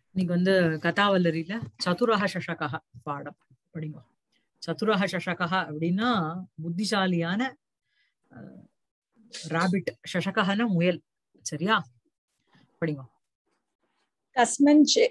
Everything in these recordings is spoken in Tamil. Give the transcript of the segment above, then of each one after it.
இன்னைக்கு வந்து கதாவல்லரியில சதுரக சஷகா பாடம் படிங்க சதுரக சஷகா அப்படின்னா புத்திசாலியான ராபிட் சஷகன முயல் சரியா படிங்க कस्मञ्चि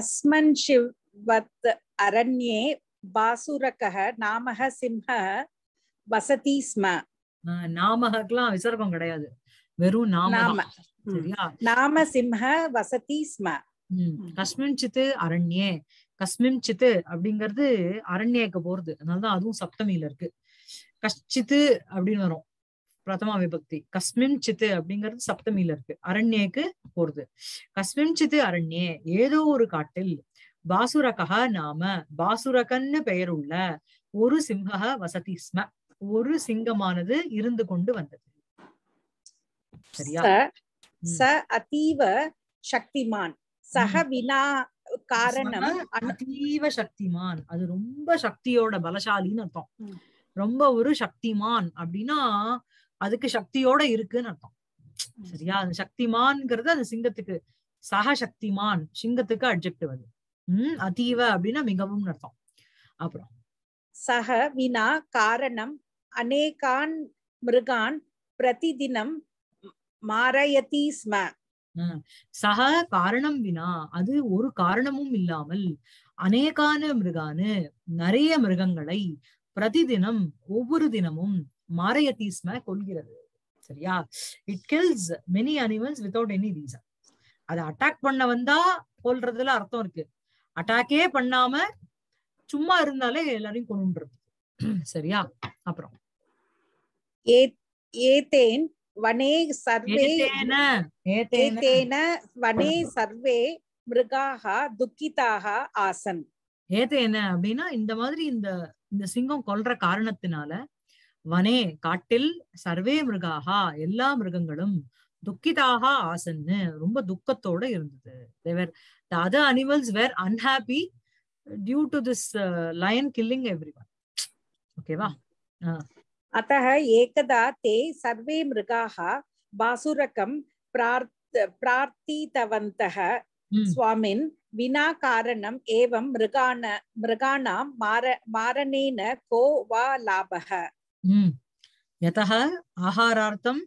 कस्मञ्चिवत् अरण्ये बासुरकः नामः सिंहः वसति स्म ஆஹ் நாமகக்கெல்லாம் விசர்க்கம் கிடையாது வெறும் நாம நாம தான். சரியா नाम सिंहः वसति स्म ம். கஸ்மின் சித்து அரண்யே கஸ்மின் சித்து அப்படிங்கிறது அரண்யேக்கு போறது அதனாலதான் அதுவும் சப்தமியில இருக்கு கஷ்சித்து அப்படின்னு வரும் பிரதமா விபக்தி கஸ்மின் சித்து அப்படிங்கிறது சப்தமியில இருக்கு அரண்யேக்கு போறது கஸ்மின் சித்து அரண்யே ஏதோ ஒரு காட்டில் பாசுரகா நாம பாசுரகன்னு பெயருள்ள ஒரு சிம்ஹ வசதி ஸ்ம ஒரு சிங்கமானது இருந்து கொண்டு வந்தது சரியா स ம். स अतीव शक्तिमान् सः विना कारणम् अनु அதீவ சக்திமான் அது ரொம்ப சக்தியோட பலசாலின்னு அர்த்தம் ம். ரொம்ப ஒரு சக்திமான் அப்படின்னா அதுக்கு சக்தியோட இருக்குன்னு அர்த்தம் சரியா அந்த சக்திமான்ங்கிறது அந்த சிங்கத்துக்கு சக சக்திமான் சிங்கத்துக்கு அட்ஜெக்டிவ் அது உம் அதீவ அப்படின்னா மிகவும் அர்த்தம் அப்புறம் सः विना कारणम् अनेकान् मृगान् प्रतिदिनं मारयति स्म சக காரணம் வினா அது ஒரு காரணமும் இல்லாமல் அநேகான மிருகானு நிறைய மிருகங்களை பிரதிதினம் ஒவ்வொரு தினமும் மாரயத்தீஸ்ம கொள்கிறது சரியா it kills many animals without any reason அதை அட்டாக் பண்ண வந்தா கொல்றதுல அர்த்தம் இருக்கு அட்டாக்கே பண்ணாம சும்மா இருந்தாலே எல்லாரையும் கொண்டுன்றது சரியா அப்புறம் ए एतेन वने सर्वे ஏதேன ஏதேன एतेन वने सर्वे मृगाः दुःखिताः आसन् ஏது என்ன அப்படின்னா இந்த மாதிரி இந்த இந்த சிங்கம் கொல்ற காரணத்தினால வனே காட்டில் சர்வே மிருகாகா எல்லா மிருகங்களும் துக்கிதாக ஆசன்னு ரொம்ப துக்கத்தோட இருந்தது they were the other animals were unhappy due to this lion killing every one ஓகேவா अतः एकदा ते सर्वे मृगाः बासुरकं प्रार्थ प्रार्थितवन्तः स्वामिन् विना कारणम् एवं मृगाण मृगाणां मार मारणेन को वा लाभः ம் யதः ஆகாரார்த்தம்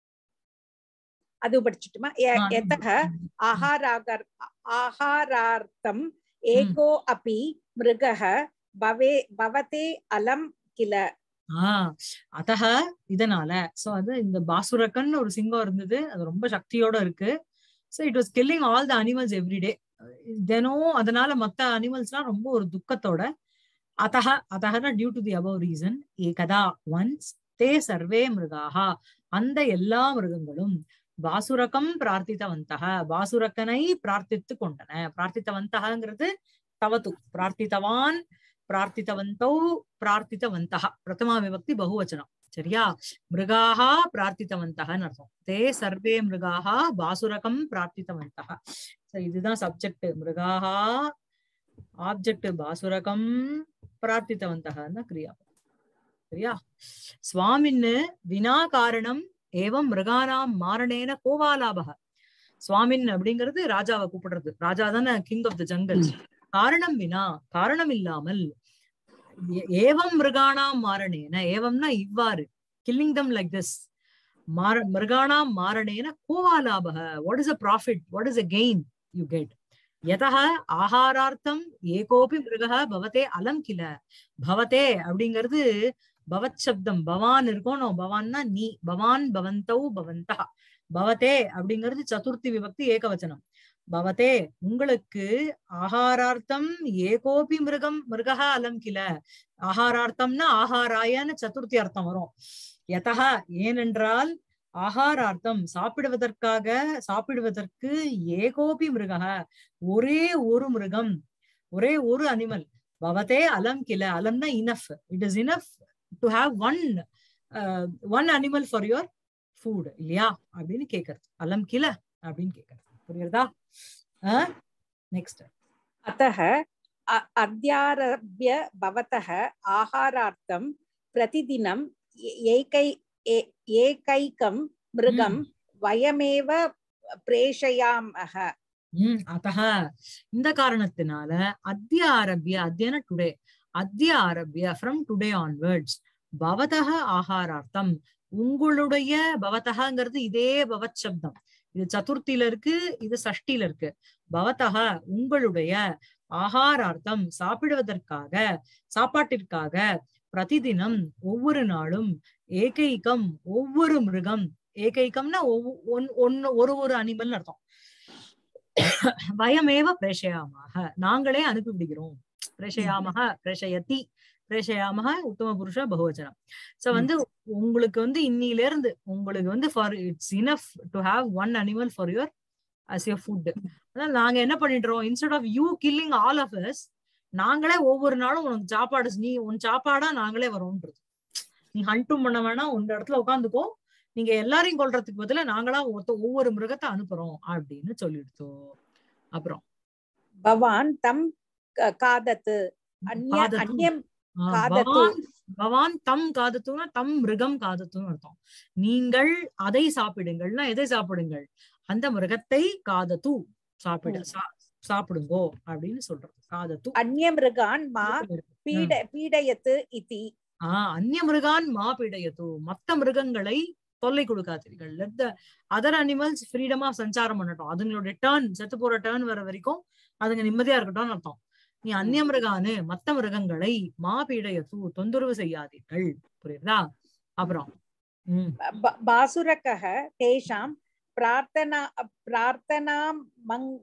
அது படிச்சுட்டுமா ய- ஆ, यतः ம். आहारागर आहारार्थम् एको अपि मृगः भवे भवते अलं किल ஆஹ் அதக இதனால சோ அது இந்த பாசுரக்கன் ஒரு சிங்கம் இருந்தது அது ரொம்ப சக்தியோட இருக்கு so it was killing all the animals every day தினம் அதனால மத்த அனிமல்ஸ்லாம் ரொம்ப ஒரு துக்கத்தோட அதக அதகனா due to the above reason ஏகதா ஒன்ஸ் தே சர்வே மிருகாக அந்த எல்லா மிருகங்களும் பாசுரகம் பிரார்த்தித்தவந்தக பாசுரக்கனை பிரார்த்தித்து கொண்டன பிரார்த்தித்தவந்தகங்கிறது தவத்து பிரார்த்தித்தவான் பிரார்த்தித்தவந்தௌ பிரார்த்தித்தவந்தः பிரதமா விபக்தி பகுவச்சனம் சரியா மிருகாः பிரார்த்தித்தவந்தகன்னு அர்த்தம் தே சர்வே மிருகாः பாசுரகம் பிரார்த்தித்தவந்தः So இதுதான் சப்ஜெக்ட் மிருகாः ஆப்ஜெக்ட் பாசுரகம் பிரார்த்தித்தவந்தகன்னு கிரியா சரியா சுவாமின்னு வினா காரணம் ஏவம் மிருகானாம் மாரணேன கோவாலாபக சுவாமின் அப்படிங்கிறது ராஜாவை கூப்பிடுறது ராஜா தானே கிங் ஆஃப் த ஜங்கல் காரணம் வினா காரணம் இல்லாமல் ஏ- ஏவம் மிருகாணாம் மாரணேன ஏவம்னா இவ்வாறு கில்லிங் தம் லைக் திஸ் மார மிருகாணாம் மாரணேன கோவா லாபக what is a profit what is a gain you get யதः ஆகாரார்த்தம் ஏகோபி மிருகः பவதே அலம் கில பவதே அப்படிங்கிறது பவத் சப்தம் பவான் இருக்கணும் பவான்னா நீ பவான் பவந்தௌ பவந்தா பவதே அப்படிங்கிறது சதுர்த்தி விபக்தி ஏகவச்சனம் பவதே உங்களுக்கு ஆகாரார்த்தம் ஏகோபி மிருகம் மிருகா அலம் கில ஆகாரார்த்தம்னா ஆகாராயன்னு சதுர்த்தி அர்த்தம் வரும் யதா ஏனென்றால் ஆகாரார்த்தம் சாப்பிடுவதற்காக சாப்பிடுவதற்கு ஏகோபி மிருகः ஒரே ஒரு மிருகம் ஒரே ஒரு அனிமல் பவதே அலம் கில அலம்னா enough it is enough to have one one animal for your food இல்லையா அப்படின்னு கேக்குறது அலம் கில அப்படின்னு கேக்குறது புரியுறதா நெக்ஸ்ட் अतः अ- अद्यारभ्य भवतः आहारार्थं प्रतिदिनं ए- एकै ए- एकैकं मृगं वयमेव प्रेषयामः உம் அத்தக இந்த காரணத்தினால அத்திய ஆரம்பிய அத்தியன டுடே அத்திய ஆரம்பிய ஃப்ரம் டுடே ஆன்வர்ட்ஸ் பவதக ஆகாரார்த்தம் உங்களுடைய பவதகங்கிறது இதே பவத் சப்தம் இது சதுர்த்தியில இருக்கு இது சஷ்டில இருக்கு பவதக உங்களுடைய ஆகாரார்த்தம் சாப்பிடுவதற்காக சாப்பாட்டிற்காக பிரதிதினம் ஒவ்வொரு நாளும் ஏகைக்கம் ஒவ்வொரு மிருகம் ஏகைக்கம்னா ஒவ்வொ- ஒன்- ஒன்னு ஒரு ஒரு அனிமல் அர்த்தம் வயமேவ பிரேஷயாமாக நாங்களே அனுப்பி விடுகிறோம் பிரேஷயாமக பிரேஷயத்தி பிரேஷயாமக உத்தம புருஷ பகுவச்சனம் சோ வந்து உங்களுக்கு வந்து இன்னில இருந்து உங்களுக்கு வந்து for it's enough to have one animal for your as your food அதனால நாங்க என்ன பண்ணிடுறோம் instead of you killing all of us நாங்களே ஒவ்வொரு நாளும் உனக்கு சாப்பாடு நீ உன் சாப்பாடா நாங்களே வரோன்றது நீ ஹண்ட்டும் பண்ண வேணாம் உன் இடத்துல உட்காந்துக்கோ நீங்க எல்லாரையும் கொல்றதுக்கு பதிலா நாங்களா ஒருத்த ஒவ்வொரு மிருகத்தை அனுப்புறோம் அப்படின்னு சொல்லிடுத்தோம் அப்புறம் भवान् तं क- खादत् अन्य காதத்து. अन्यं ஆ, காதத்து. பவான் பவான் தம் காதத்துனா தம் மிருகம் காதத்துன்னு அர்த்தம் நீங்கள் அதை சாப்பிடுங்கள்னா எதை சாப்பிடுங்கள் அந்த மிருகத்தை காதத்து சாப்பிட ம். சா- சாப்பிடுங்கோ அப்படின்னு சொல்றது காதத்து अन्यमृगान् मा पीड पीडयत् इति ஆஹ் அந்நிய மிருகான் மா பீடயத்து மத்த மிருகங்களை தொல்லை கொடுக்காதீர்கள் லெட் த அதர் அனிமல்ஸ் ஃப்ரீடமா சஞ்சாரம் பண்ணட்டும் அதுங்களுடைய டேர்ன் செத்து போற டேர்ன் வர வரைக்கும் அதுங்க நிம்மதியா இருக்கட்டும்னு அர்த்தம் நீ அந்நிய மிருகானு மத்த மிருகங்களை மா பீடயத்து தொந்தரவு செய்யாதீர்கள் புரியுதா அப்புறம் உம் ब- बासुरकः तेषां प्रार्थना प्रार्थनां मङ्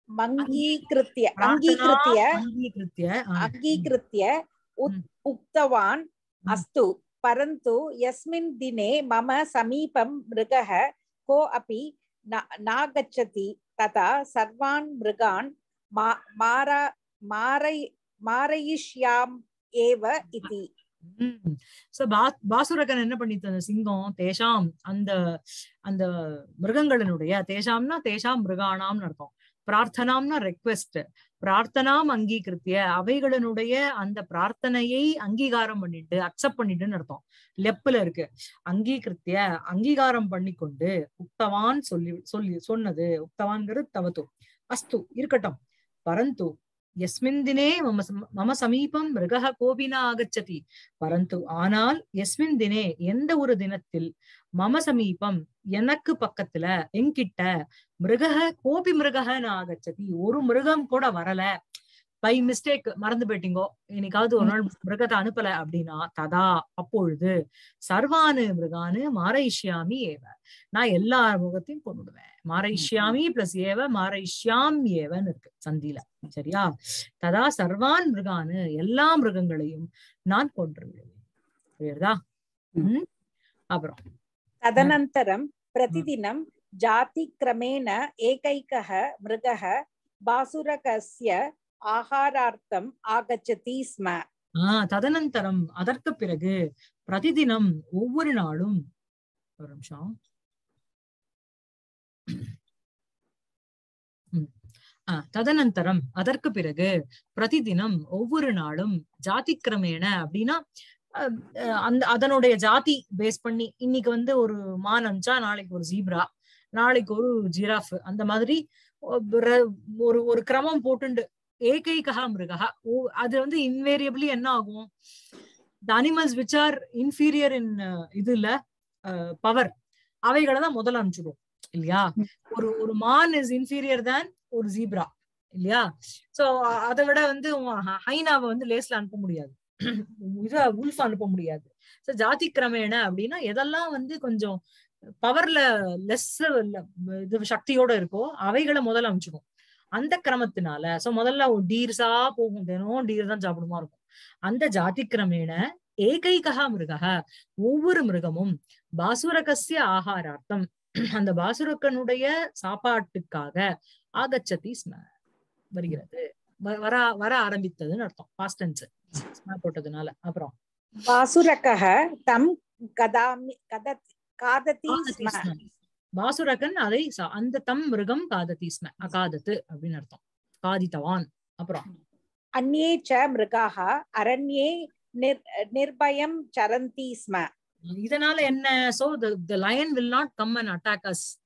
मङ्गीकृत्य अङ्गीकृत्य அங்கீகிருத்திய ஆ, अङ्गीकृत्य उत्- ம். उक्तवान् ம். अस्तु परन्तु यस्मिन् दिने मम समीपं मृगः को अपि न नागच्छति तथा सर्वान् मृगान् मा मारा मारय मारयिष्याम् एव इति உம் சோ பா பாசுரகன் என்ன பண்ணித்து அந்த சிங்கம் தேஷாம் அந்த அந்த மிருகங்களினுடைய தேஷாம்னா தேஷாம் மிருகானாம்னு அர்த்தம் பிரார்த்தனாம்னா ரெக்வெஸ்ட் பிரார்த்தனாம் அங்கீகிருத்திய அவைகளினுடைய அந்த பிரார்த்தனையை அங்கீகாரம் பண்ணிட்டு அக்செப்ட் பண்ணிட்டுன்னு அர்த்தம் லெப்புல இருக்கு அங்கீகிருத்திய அங்கீகாரம் பண்ணிக்கொண்டு உக்தவான் சொல்லி சொல்லி சொன்னது உக்தவான்கிறது தவத்து அஸ்து இருக்கட்டும் பரந்து எஸ்மின் தினே மம சம- மம சமீபம் மிருகः கோபி ந ஆகச்சதி பரந்து ஆனால் எஸ்மின் தினே எந்த ஒரு தினத்தில் மம சமீபம் எனக்கு பக்கத்துல என்கிட்ட மிருகः கோபி மிருகः ந ஆகச்சதி ஒரு மிருகம் கூட வரல பை மிஸ்டேக் மறந்து போயிட்டீங்கோ இன்னைக்காவது ஒரு நாள் மிருகத்தை அனுப்பல அப்படின்னா ததா அப்பொழுது சர்வானு மிருகானு மாரைஷ்யாமி ஏவ நான் எல்லா முகத்தையும் கொண்டுடுவேன் மாரைஷ்யாமி பிளஸ் ஏவ மாரைஷ்யாம் ஏவன்னு இருக்கு சந்தியில சரியா ததா சர்வான் மிருகானு எல்லா மிருகங்களையும் நான் கொன்று விடுவேன் புரியுறதா உம் அப்புறம் तदनन्तरं प्रतिदिनं जातिक्रमेण एकैकः मृगः बासुरकस्य आहारार्थम् आगच्छति स्म ஆஹ் ததனந்தரம் அதற்கு பிறகு பிரதிதினம் ஒவ்வொரு நாளும் ஒரு நிமிஷம் உம். ஆஹ் ததனந்தரம் அதற்கு பிறகு பிரதிதினம் ஒவ்வொரு நாளும் ஜாதி கிரமேண அப்படின்னா அஹ், அஹ், அந்த அதனுடைய ஜாதி பேஸ் பண்ணி இன்னைக்கு வந்து ஒரு மான் அமிச்சா நாளைக்கு ஒரு ஜீப்ரா நாளைக்கு ஒரு ஜிராஃப் அந்த மாதிரி ஒரு- ஒரு ஒரு கிரமம் போட்டுண்டு ஏகைகா மிருகா அது வந்து இன்வேரியபிளி என்ன ஆகும் the animals which are inferior in இது இல்ல பவர் அவைகளை தான் முதல்ல அனுப்பிச்சிடும் இல்லையா ஒரு ஒரு மான் இஸ் இன்ஃபீரியர் தேன் ஒரு ஜீப்ரா இல்லையா சோ அதை விட வந்து ஹைனாவை வந்து லேஸ்ல அனுப்ப முடியாது இத உல்ஃப் அனுப்ப முடியாது சோ ஜாதி கிரமேண அப்படின்னா எதெல்லாம் வந்து கொஞ்சம் பவர்ல லெஸ் இது சக்தியோட இருக்கோ அவைகளை முதல்ல அனுப்பிச்சிடும் அந்த கிரமத்தினால சோ முதல்ல டீர்ஸா போகும் தினம் டீர் தான் சாப்பிடுமா இருக்கும் அந்த ஜாதி கிரமேண ஏகைகா மிருகா ஒவ்வொரு மிருகமும் பாசுரகசிய ஆகாரார்த்தம் அந்த பாசுரக்கனுடைய சாப்பாட்டுக்காக ஆகச்சதி ஸ்ம வருகிறது வ- வர வர ஆரம்பித்ததுன்னு அர்த்தம் பாஸ்டன்ஸ் ஸ்ம போட்டதுனால அப்புறம் बासुरकः तं कदामि कदति खादति காததி स्म ஸ்ம. பாசுரகன் அதை சா- அந்த தம் மிருகம் காததி ஸ்ம அகாதத்து அப்படின்னு அர்த்தம் காதித்தவான் அப்புறம் अन्ये च मृगाः अरण्ये निर् निर्भयं चरन्ति स्म இதனால என்ன so the lion will not come and attack us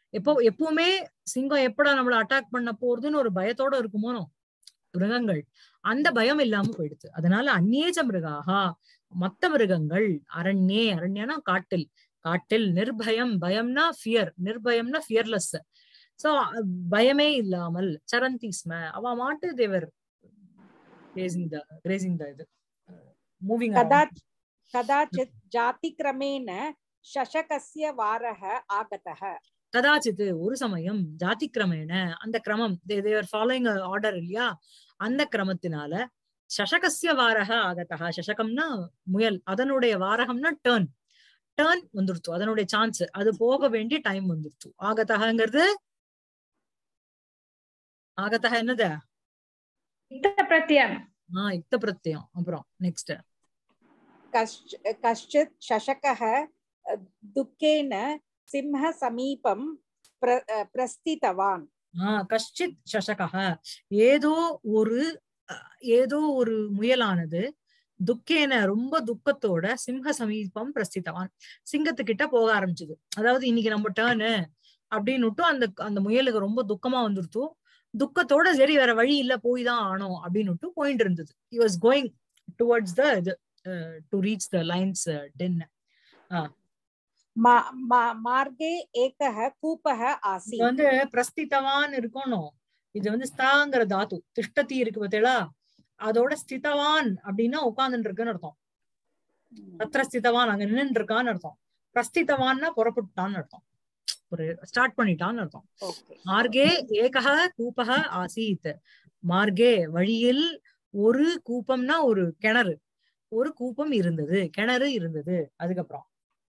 எப்போ எப்பவுமே சிங்கம் எப்படா நம்மள அட்டாக் பண்ண போறதுன்னு ஒரு பயத்தோட இருக்குமோ மிருகங்கள் அந்த பயம் இல்லாம போயிடுது அதனால அந்நேஜ மிருகாகா மத்த மிருகங்கள் அரண்யே அரண்யனா காட்டில் காட்டில் நிர்பயம் பயம்னா ஃபியர் நிர்பயம்னா ஃபியர்லெஸ் சோ பயமே இல்லாமல் சரந்தி ஸ்ம அவ மாட்டு தேவர் கிரேசிங் த கிரேசிங் த இது மூவிங் कदाचित् कदाचित् जातिक्रमेण शशकस्य वारः आगतः கதாச்சித்து ஒரு சமயம் ஜாதி கிரமேண அந்த கிரமம் தேவர் ஃபாலோயிங் ஆர்டர் இல்லையா அந்த கிரமத்தினால சசகசிய வாரக ஆகத்தா சசகம்னா முயல் அதனுடைய வாரகம்னா டேர்ன் டேர்ன் வந்துருச்சு அதனுடைய சான்ஸ் அது போக வேண்டிய டைம் வந்துருச்சு ஆகத்தகங்கிறது ஆகத்தக என்னது प्रत्ययम् ஆஹ் யுக்த பிரத்யம் அப்புறம் நெக்ஸ்ட் कश्च कश्चित् शशकः अ, दुःखेन सिंहसमीपं प्र अ, प्रस्थितवान् ஆஹ் கஷ்டித் சசகः ஏதோ ஒரு அஹ், ஏதோ ஒரு முயலானது துக்கேன ரொம்ப துக்கத்தோட சிங்க சமீபம் பிரஸ்தித்தவான் சிங்கத்துக்கிட்ட போக ஆரம்பிச்சது அதாவது இன்னைக்கு நம்ம டேர்னு அப்படின்னுட்டு அந்த அந்த முயலுக்கு ரொம்ப துக்கமா வந்துருத்து துக்கத்தோட சரி வேற வழி இல்ல போய் தான் ஆனோம் அப்படின்னுட்டு போயிட்டு இருந்தது he was going towards the இது to reach the lion's den मा मा मार्गे एकः कूपः இது आसीत् வந்து பிரஸ்தித்தவான் இருக்கணும் இது வந்து ஸ்தாங்கிற தாத்து திஷ்டதி இருக்கு பார்த்தீங்களா அதோட ஸ்திதவான் அப்படின்னா உட்கார்ந்துட்டு இருக்குன்னு அர்த்தம் தத்ர ஸ்திதவான் அங்க நின்று இருக்கான்னு அர்த்தம் பிரஸ்திதவான்னா புறப்பட்டான்னு அர்த்தம் ஒரு ஸ்டார்ட் பண்ணிட்டான்னு அர்த்தம் ओके மார்கே ஏகः கூபக ஆசீத் மார்கே வழியில் ஒரு கூப்பம்னா ஒரு கிணறு ஒரு கூப்பம் இருந்தது கிணறு இருந்தது அதுக்கப்புறம்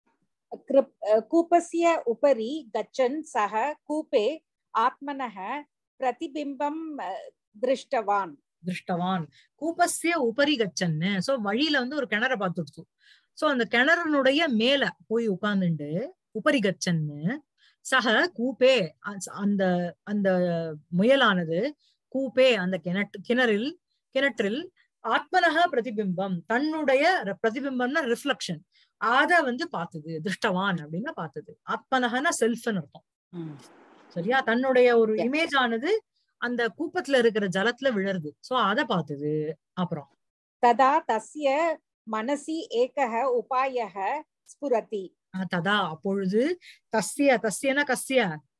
कृप् अ, कूपस्य उपरि गच्छन् सः कूपे आत्मनः प्रतिबिम्बं अ, दृष्टवान् திருஷ்டவான் கூப்பஸ்ய உபரி கச்சன்னு சோ வழியில வந்து ஒரு கிணற பார்த்துடுச்சு சோ அந்த கிணறுனுடைய மேல போய் உட்கார்ந்துண்டு உபரி கச்சன்னு சக கூப்பே அ- அந்த அந்த முயலானது கூப்பே அந்த கிணற்று கிணறில் கிணற்றில் ஆத்மனக பிரதிபிம்பம் தன்னுடைய ர- பிரதிபிம்பம்னா ரிஃப்ளெக்ஷன் அத வந்து பார்த்தது திருஷ்டவான் அப்படின்னு பார்த்தது ஆத்மனகனா செல்ஃப்னு அர்த்தம் சரியா தன்னுடைய ஒரு Yeah. இமேஜ் ஆனது அந்த கூப்பத்துல இருக்கிற ஜலத்துல விழருது சோ அத பார்த்தது அப்புறம் तदा तस्य मनसि एकः उपायः स्फुरति அஹ் ததா அப்பொழுது தஸ்ய தஸ்யன கஸ்ய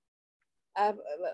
अ,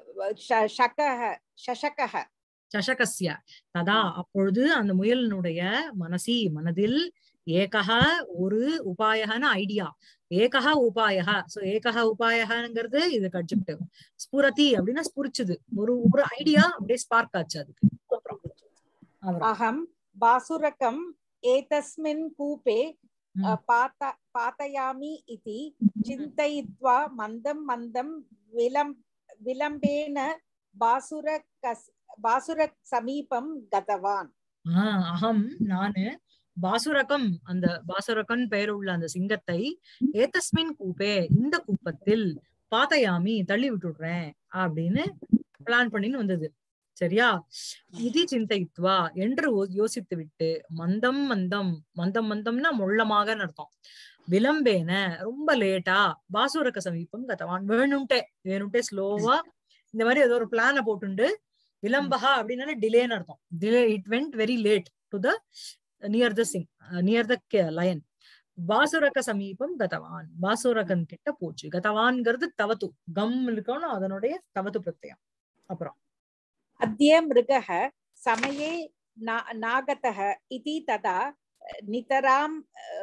श- शकः शशकः சசகஸ்ய ததா அப்பொழுது அந்த முயலினுடைய மனசி மனதில் ஏகஹ ஒரு உபாயகன ஐடியா ஏகஹ உபாயக சோ ஏகஹ உபாயகங்கிறது இது அட்ஜெக்டிவ் ஸ்புரதி அப்படின்னா ஸ்புரிச்சுது ஒரு ஒரு ஐடியா அப்படியே ஸ்பார்க் ஆச்சு அதுக்கு அப்புறம் அப்புறம் अहं बासुरकम् एतस्मिन् कूपे अ, ம். पात पातयामि इति चिन्तयित्वा मन्दं मन्दं विलं विलम्बेन बासुरकस् बासुरसमीपं गतवान् ஆஹ் அகம் நானு பாசுரகம் அந்த பாசுரகன் பெயர் உள்ள அந்த சிங்கத்தை ஏதஸ்மின் கூப்பே இந்த கூப்பத்தில் பாத்தையாமி தள்ளி விட்டுடுறேன் அப்படின்னு பிளான் பண்ணின்னு வந்தது சரியா இது சிந்தைத்வா என்று ஓ- யோசித்து விட்டு மந்தம் மந்தம் மந்தம் மந்தம்னா மொள்ளமாக அர்த்தம் விளம்பேன ரொம்ப லேட்டா பாசுரக சமீபம் கதவான் வேணும்ட்டே வேணும்ட்டே ஸ்லோவா இந்த மாதிரி ஏதோ ஒரு பிளான போட்டுண்டு விளம்பகா அப்படின்னா டிலேன்னு அர்த்தம் delay it went very late to the near the சிங் நியர் த லயன் பாசுரக சமீபம் கதவான் பாசுரகன் கிட்ட போச்சு கதவான்ங்கிறது தவத்து கம் இருக்கணும் அதனுடைய தவத்து பிரத்யம் அப்புறம் अद्य मृगः समये ना नागतः इति तदा नितरां अ,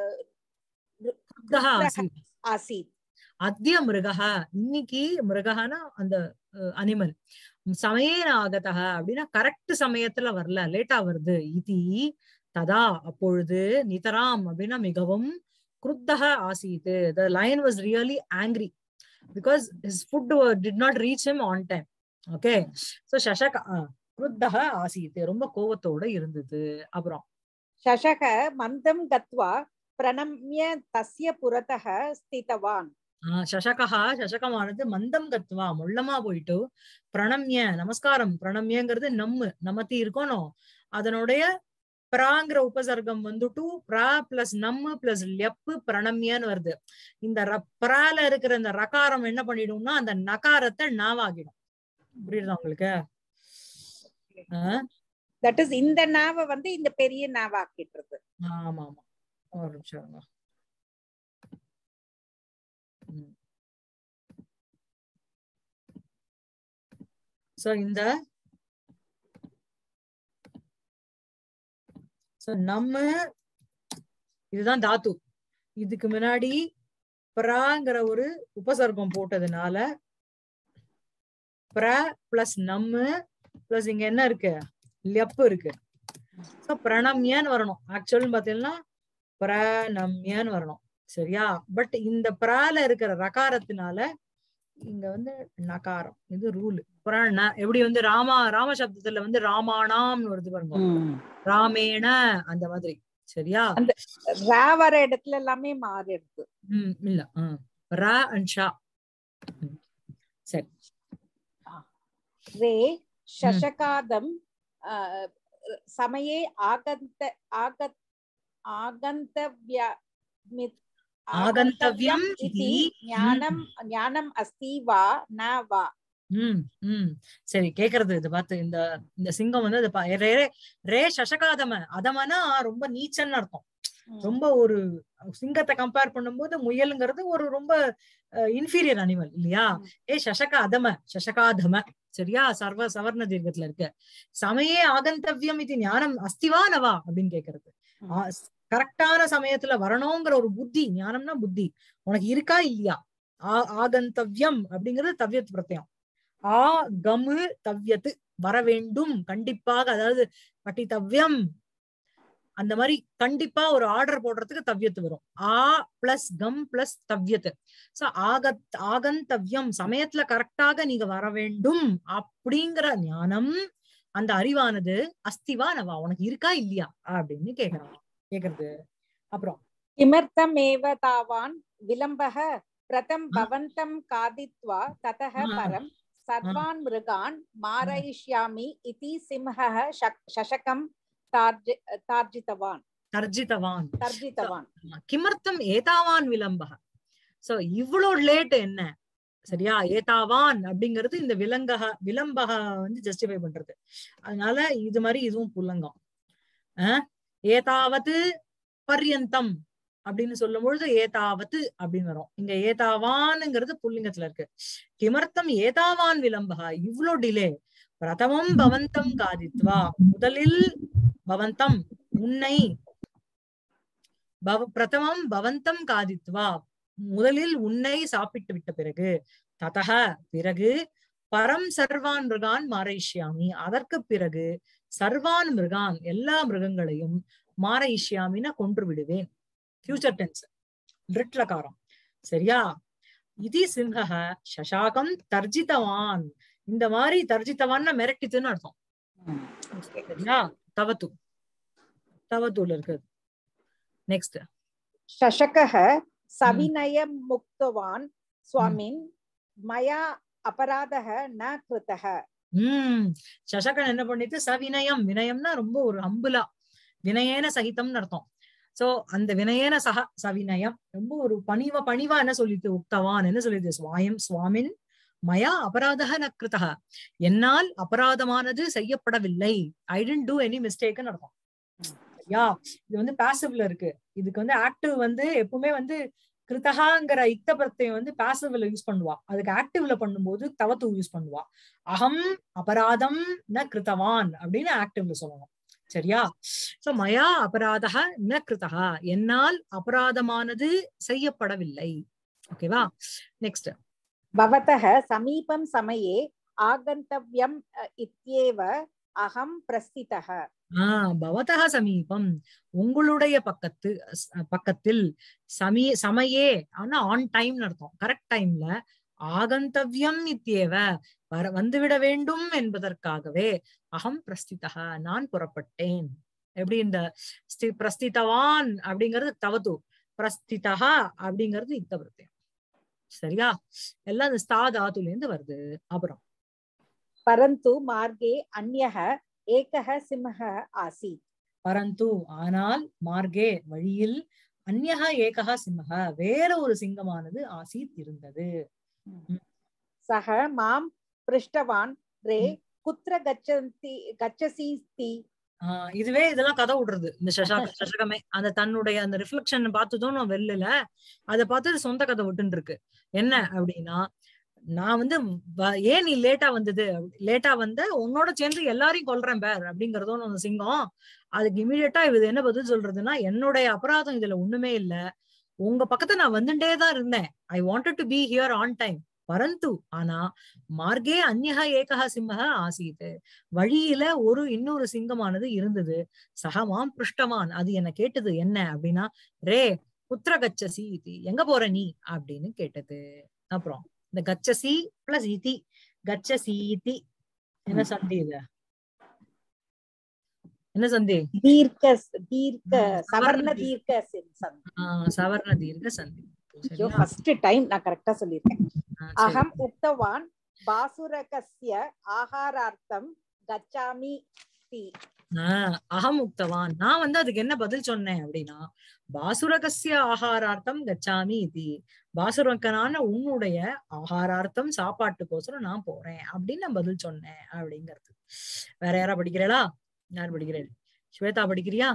क्रुद्धः क्रुद्धः आसीत् आसीत् அத்திய மிருகः இன்னைக்கு மிருகனா அந்த அனிமல் சமயேன ஆகதः அப்படின்னா கரெக்ட் சமயத்துல வரல லேட்டா வருது இதி ததா அப்பொழுது நிதராம் அப்படின்னா மிகவும் குருத்தக ஆசீத் the lion was really angry because his food did not reach him on time okay so சசக குருத்தக ஆசீத் ரொம்ப கோவத்தோட இருந்தது அப்புறம் शशक मन्दं गत्वा प्रणम्य तस्य पुरतः स्थितवान् ஆஹ் சசகா சசகமானது மந்தம் கத்துவா முள்ளமா போயிட்டு பிரணம்ய நமஸ்காரம் பிரணம்யங்கிறது நம்ம நமத்தி இருக்கணும் அதனுடைய பிராங்கிற உபசர்க்கம் வந்துட்டு பிரா பிளஸ் நம்ம பிளஸ் லெப்பு பிரணம்யன்னு வருது இந்த ர- பிரால இருக்கிற இந்த ரகாரம் என்ன பண்ணிடும்னா அந்த நகாரத்தை நாவாகிடும் புரியுதா உங்களுக்கு ஆஹ் தட் இஸ் இந்த நாவ வந்து இந்த பெரிய நாவாக்கிட்டுறது ஆமா ஆமா ஒரு நிமிஷம் இருங்க. ம். So, இந்த So, நம்ம இதுதான் தாத்து இதுக்கு முன்னாடி பிராங்கிற ஒரு உபசர்க்கம் போட்டதுனால பிர பிளஸ் நம்ம பிளஸ் இங்க என்ன இருக்கு லெப்பு இருக்கு So, பிரணம்யன்னு வரணும் ஆக்சுவல் பாத்தீங்கன்னா பிரணம்யன்னு வரணும் சரியா பட் இந்த பிரால இருக்கிற ரகாரத்தினால இங்க வந்து நகாரம் இது ரூல் புராண எப்படி வந்து ராமா ராம சப்தத்துல வந்து ராமானாம்னு வருது பாருங்க ராமேண அந்த மாதிரி சரியா ரா வர இடத்துல எல்லாமே மாறிடுது ம் இல்ல ம். ரா அண்ட் ஷா ம். சரி ரே शशकादं अ, समये आगन्त आगत् आगन्तव्यमित् आगन्तव्यम् इति इति, ज्ञानं ज्ञानम् अस्ति वा न वा ம் ம் சரி கேக்குறது இது பார்த்து இந்த இந்த சிங்கம் வந்து அது பா- ரே ரே சசகாதம அதமனா ரொம்ப நீச்சன்னு அர்த்தம் ரொம்ப ஒரு சிங்கத்தை கம்பேர் பண்ணும்போது முயலுங்கிறது ஒரு ரொம்ப இன்ஃபீரியர் அனிமல் இல்லையா ம். ஏ சசக அதம சசகாதம சரியா சர்வ சவர்ண தீர்க்கத்துல இருக்கு சமயே ஆகந்தவ்யம் இது ஞானம் அஸ்திவா நவா அப்படின்னு கேக்குறது ம். கரெக்டான சமயத்துல வரணுங்கிற ஒரு புத்தி ஞானம்னா புத்தி உனக்கு இருக்கா இல்லையா ஆ- ஆகந்தவ்யம் அப்படிங்கிறது தவ்யத் பிரத்யம் ஆ கமு தவ்யத்து வர வேண்டும் கண்டிப்பாக அதாவது பட்டித்தவ்யம் அந்த மாதிரி கண்டிப்பா ஒரு ஆர்டர் போடுறதுக்கு தவ்யத்து வரும் ஆ பிளஸ் கம் பிளஸ் தவ்யத்து சோ ஆகத் ஆகந்தவ்யம் சமயத்துல கரெக்டாக நீங்க வர வேண்டும் அப்படிங்கிற ஞானம் அந்த அறிவானது அஸ்திவா நவா உனக்கு இருக்கா இல்லையா அப்படின்னு கேக்குறான் கேக்குறது அப்புறம் किमर्थमेव तावान् विलम्बः प्रथम आ. भवन्तं खादित्वा ततः आ. परं सर्वान् मृगान् मारयिष्यामि इति सिंहः शक- शशकं तार्ज तार्जितवान् தர்ஜிதவான் तर्जितवान् கிமர்த்தம் ஏதாவான் விளம்பக சோ இவ்வளோ லேட் என்ன சரியா ஏதாவான் அப்படிங்கிறது இந்த விலங்கக விளம்பக வந்து ஜஸ்டிஃபை பண்றது அதனால இது மாதிரி இதுவும் புல்லங்கம் அஹ் ஏதாவது பர்யந்தம் அப்படின்னு சொல்லும் பொழுது ஏதாவது அப்படின்னு வரும் இங்க ஏதாவான்ங்கிறது புல்லிங்கத்துல இருக்கு கிமர்த்தம் ஏதாவான் விளம்பக இவ்ளோ டிலே பிரதமம் பவந்தம் காதித்வா முதலில் பவந்தம் உன்னை பவ பிரதமம் பவந்தம் காதித்வா முதலில் உன்னை சாப்பிட்டு விட்ட பிறகு ததக பிறகு பரம் சர்வான் மிருகான் மாரயிஷ்யாமி அதற்கு பிறகு சர்வான் மிருகான் எல்லா மிருகங்களையும் மாரயிஷ்யாமின கொன்று விடுவேன் ஃபியூச்சர் டென்ஸ் லிட்லகாரம் சரியா இது சிம்ஹ சசாகம் தர்ஜிதவான் இந்த மாதிரி தர்ஜித்தவான்னா மிரட்டித்துன்னு அர்த்தம் சரியா தவத்து தவத்துல இருக்கு நெக்ஸ்ட் शशकः सविनयं मुक्तवान् स्वामिन् मया अपराधः न कृतः உம் சசகன் என்ன பண்ணிட்டு சவினயம் வினயம்னா ரொம்ப ஒரு அம்புலா வினயேன சகிதம்னு அர்த்தம் சோ அந்த வினயேன சக சவினயம் ரொம்ப ஒரு பணிவா பணிவா என்ன சொல்லிட்டு உக்தவான் என்ன சொல்லிட்டு சுவாயம் சுவாமின் மயா அபராதக ந கிருதக என்னால் அபராதமானது செய்யப்படவில்லை ஐ டென்ட் டூ எனி மிஸ்டேக்னு அர்த்தம் யா இது வந்து பாசிவ்ல இருக்கு இதுக்கு வந்து ஆக்டிவ் வந்து எப்பவுமே வந்து கிருத்தகாங்கிற இக்த பிரத்யம் வந்து பாசிவ்ல யூஸ் பண்ணுவா அதுக்கு ஆக்டிவ்ல பண்ணும்போது தவத்து யூஸ் பண்ணுவா அகம் அபராதம் ந கிருத்தவான் அப்படின்னு ஆக்டிவ்ல சொல்லணும் சரியா சோ மயா அபராதக ந கிருதகா என்னால் அபராதமானது செய்யப்படவில்லை ஓகேவா நெக்ஸ்ட் भवतः समीपं समये आगन्तव्यम् अ, इत्येव अहं प्रस्थितः ஆஹ் பவதக சமீபம் உங்களுடைய பக்கத்து ஸ்- பக்கத்தில் சமீ சமயே ஆனா ஆன் டைம் அர்த்தம் கரெக்ட் டைம்ல ஆகந்தவ்யம் இத்தியேவ வர வந்துவிட வேண்டும் என்பதற்காகவே அகம் பிரஸ்திதக நான் புறப்பட்டேன் எப்படி இந்த ஸ்தி- பிரஸ்திதவான் அப்படிங்கிறது தவது பிரஸ்திதா அப்படிங்கிறது இத்த பிரத்யம் சரியா எல்லாம் இந்த ஸ்தா தாத்துல இருந்து வருது அப்புறம் परन्तु मार्गे अन्यः एकः सिंहः आसीत् பரந்து ஆனால் மார்கே வழியில் அந்யகா ஏகா சிம்மக வேற ஒரு சிங்கமானது ஆசீத் இருந்தது सः मां पृष्टवान् रे ம். कुत्र गच्छन्ति गच्छसीति ஆஹ் இதுவே இதெல்லாம் கதை விடுறது இந்த சசா சசகமே அந்த தன்னுடைய அந்த ரிஃப்ளெக்ஷன் பார்த்ததும் நான் வெல்லல அதை பார்த்து சொந்த கதை விட்டுன்னு இருக்கு என்ன அப்படின்னா நான் வந்து வ- ஏன் நீ லேட்டா வந்தது லேட்டா வந்த உன்னோட சேர்ந்து எல்லாரையும் கொல்றேன் பேர் அப்படிங்கறதும் அந்த சிங்கம் அதுக்கு இமீடியட்டா இது என்ன பதில் சொல்றதுன்னா என்னுடைய அபராதம் இதுல ஒண்ணுமே இல்ல உங்க பக்கத்துல நான் வந்துட்டே தான் இருந்தேன் I wanted to be here on time பரந்து ஆனா மார்கே அந்யகா ஏகா சிம்மக ஆசீத் வழியில ஒரு இன்னொரு சிங்கமானது இருந்தது சகமாம் பிருஷ்டவான் அது என்ன கேட்டது என்ன அப்படின்னா ரே புத்திர கச்சசி இதி எங்க போற நீ அப்படின்னு கேட்டது அப்புறம் இந்த கச்சசி பிளஸ் இதி கச்சசி இதி என்ன சந்தி இது என்ன சந்தி दीर्घ दीर्घ ம், सवर्ण சவர்ண दीर्घ सिंसन् ஆஹ் சவர்ண தீர்க்க சந்தி ஐயோ சரியா? ஃபர்ஸ்ட் டைம் நான் கரெக்டா சொல்லிருக்கேன் ஆஹ் சரி. அகம் உக்தவான் பாசுரகஸ்ய ஆகாரார்த்தம் கச்சாமி தி ஆஹ் அகம் உக்தவான் நான் வந்து அதுக்கு என்ன பதில் சொன்னேன் அப்படின்னா பாசுரகஸ்ய ஆகாரார்த்தம் கச்சாமி இது பாசுரக்கனான உன்னுடைய ஆகாரார்த்தம் சாப்பாட்டுக்கோசரம் நான் போறேன் அப்படின்னு நான் பதில் சொன்னேன் அப்படிங்கிறது வேற யாரா படிக்கிறீளா யார் படிக்கிறேன் ஸ்வேதா படிக்கிறியா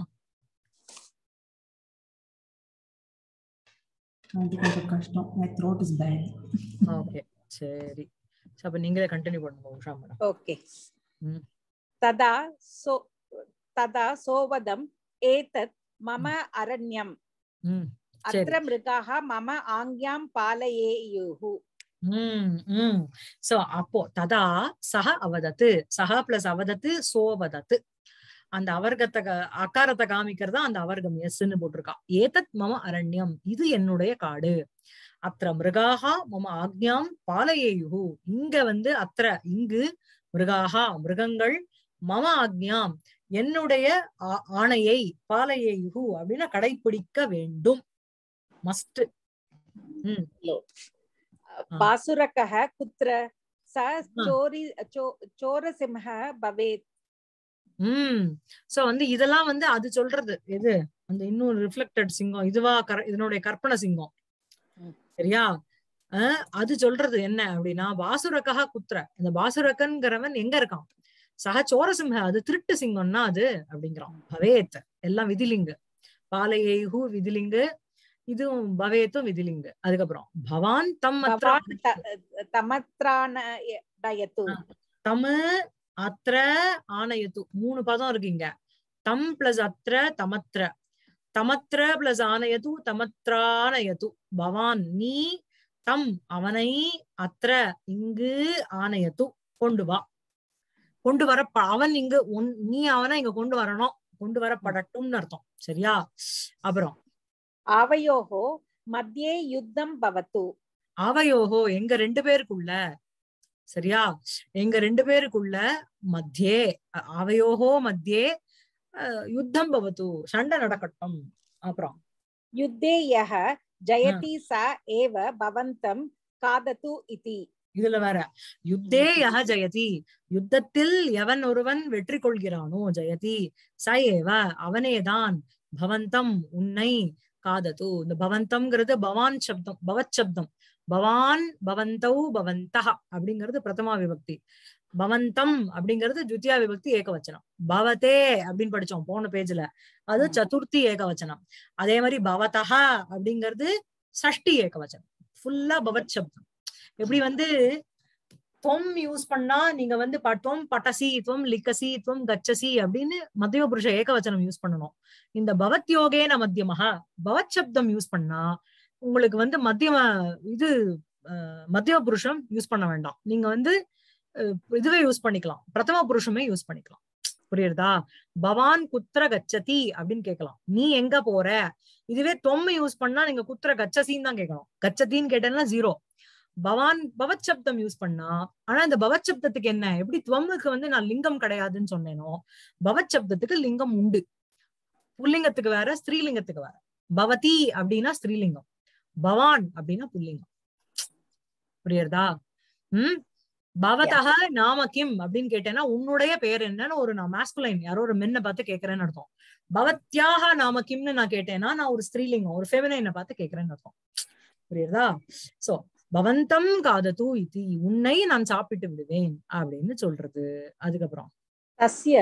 அது கொஞ்சம் கஷ்டம் my throat is bad okay சரி சரி, அப்ப நீங்களே கண்டினியூ பண்ணுங்க உஷா மேடம் ஓகே ம். ததா சோ ததா சோவதம் ஏதத் மம அரண்யம் ம் சரி அத்திர மிருகாः மம ஆங்யாம் பாலயேயுः உம் உம் சோ அப்போ ததா சஹ அவதத்து சஹ பிளஸ் அவதத்து சோவதத்து அந்த அவர்கத்தை க- அகாரத்தை காமிக்கிறதா அந்த அவர்கம் எஸ்ன்னு போட்டிருக்கா ஏதத் மம அரண்யம் இது என்னுடைய காடு அத்திர மிருகாஹா மம ஆக்ஞாம் பாலயேயுகு இங்க வந்து அத்திர இங்கு மிருகாஹா மிருகங்கள் மம ஆக்ஞாம் என்னுடைய ஆ- ஆணையை பாலயேயுகு அப்படின்னா கடைபிடிக்க வேண்டும் மஸ்ட் உம் பாசுரகः குத்திர ச ஆ. சோரி சோ- சோரசிம்ஹ பவேத் உம் சோ வந்து இதெல்லாம் வந்து அது சொல்றது எது அந்த இன்னொரு ரிஃப்ளெக்டட் சிங்கம் இதுவா கர- இதனுடைய கற்பனை சிங்கம் ம். சரியா அஹ் அது சொல்றது என்ன அப்படின்னா பாசுரக்கா குத்ர இந்த பாசுரக்கன்கிறவன் எங்க இருக்கான் சக சோரசிம்ஹ அது திருட்டு சிங்கம்னா அது அப்படிங்கிறான் பவேத் எல்லாம் விதிலிங்கு பாலையேஹு விதிலிங்கு இதுவும் பவேத்தும் விதிலிங்கு அதுக்கப்புறம் பவான் தம் அத்ர பவான் த- தமத்ராணயத்து ஆ. தமு அத்ர ஆனயத்து மூணு பதம் இருக்குங்க தம் பிளஸ் அத்ர தமத்ர தமத்ர பிளஸ் ஆனயத்து தமத்ரானயத்து பவான் நீ தம் அவனை அத்ர இங்கு ஆனயத்து கொண்டு வா கொண்டு வர ப- அவன் இங்கு உன்- நீ அவனை இங்க கொண்டு வரணும் கொண்டு வரப்படட்டும்னு அர்த்தம் சரியா அப்புறம் ஆவயோகோ மத்தியே யுத்தம் பவத்து ஆவையோகோ எங்க ரெண்டு பேருக்குள்ள சரியா எங்க ரெண்டு பேருக்குள்ள மத்தியே அ- ஆவையோகோ மத்தியே அஹ், யுத்தம் பவத்து சண்டை நடக்கட்டும் அப்புறம் யுத்தே யः ஜயதி ச ஏவ பவந்தம் காதத்து இதி இதுல வேற யுத்தே யஹ ஜெயதி யுத்தத்தில் எவன் ஒருவன் வெற்றி கொள்கிறானோ ஜெயதி ச ஏவ அவனேதான் பவந்தம் உன்னை காதது இந்த பவந்தம்ங்கிறது பவான் சப்தம் பவத் சப்தம் பவான் பவந்தௌ பவந்தஹ அப்படிங்கிறது பிரதமா விபக்தி பவந்தம் அப்படிங்கிறது துத்தியா விபக்தி ஏகவச்சனம் பவதே அப்படின்னு படிச்சோம் போன பேஜ்ல அது ம். சதுர்த்தி ஏகவச்சனம் அதே மாதிரி பவதஹ அப்படிங்கிறது சஷ்டி ஏகவச்சனம் ஃபுல்லா பவத் சப்தம் எப்படி வந்து தொம் யூஸ் பண்ணா நீங்க வந்து பட்வம் பட்டசி துவம் லிக்கசி துவம் கச்சசி அப்படின்னு மத்தியம புருஷ ஏகவச்சனம் யூஸ் பண்ணணும் இந்த பவத் யோகேன மத்தியமஹா பவத் சப்தம் யூஸ் பண்ணா உங்களுக்கு வந்து மத்தியம இது அஹ், மத்தியம புருஷம் யூஸ் பண்ண வேண்டாம் நீங்க வந்து அஹ், இதுவே யூஸ் பண்ணிக்கலாம் பிரதம புருஷமே யூஸ் பண்ணிக்கலாம் புரியுறதா பவான் குத்திர கச்சதி அப்படின்னு கேட்கலாம் நீ எங்க போற இதுவே தொம்ம யூஸ் பண்ணா நீங்க குத்திர கச்சசின்னு தான் கேட்கணும் கச்சதின்னு கேட்டேன்னா ஜீரோ பவான் பவத் சப்தம் யூஸ் பண்ணா ஆனா இந்த பவத் சப்தத்துக்கு என்ன எப்படி துவமுக்கு வந்து நான் லிங்கம் கிடையாதுன்னு சொன்னேனோ பவத் சப்தத்துக்கு லிங்கம் உண்டு புல்லிங்கத்துக்கு வேற ஸ்திரீலிங்கத்துக்கு வேற பவதி அப்படின்னா ஸ்திரீலிங்கம் பவான் அப்படின்னா புல்லிங்கம் புரியுறதா உம் பவதக நாம கிம் அப்படின்னு கேட்டேன்னா உன்னுடைய பேர் என்னன்னு ஒரு நான் மாஸ்குலைன் யாரோ ஒரு மென்னை பார்த்து கேட்கறேன்னு அர்த்தம் பவத்யாக நாம கிம்னு நான் கேட்டேன்னா நான் ஒரு ஸ்திரீலிங்கம் ஒரு ஃபெமினைனை பார்த்து கேட்கறேன்னு அர்த்தம் புரியுதா சோ பவந்தம் காதது இதி உன்னை நான் சாப்பிட்டு விடுவேன் அப்படின்னு சொல்றது அதுக்கப்புறம் तस्य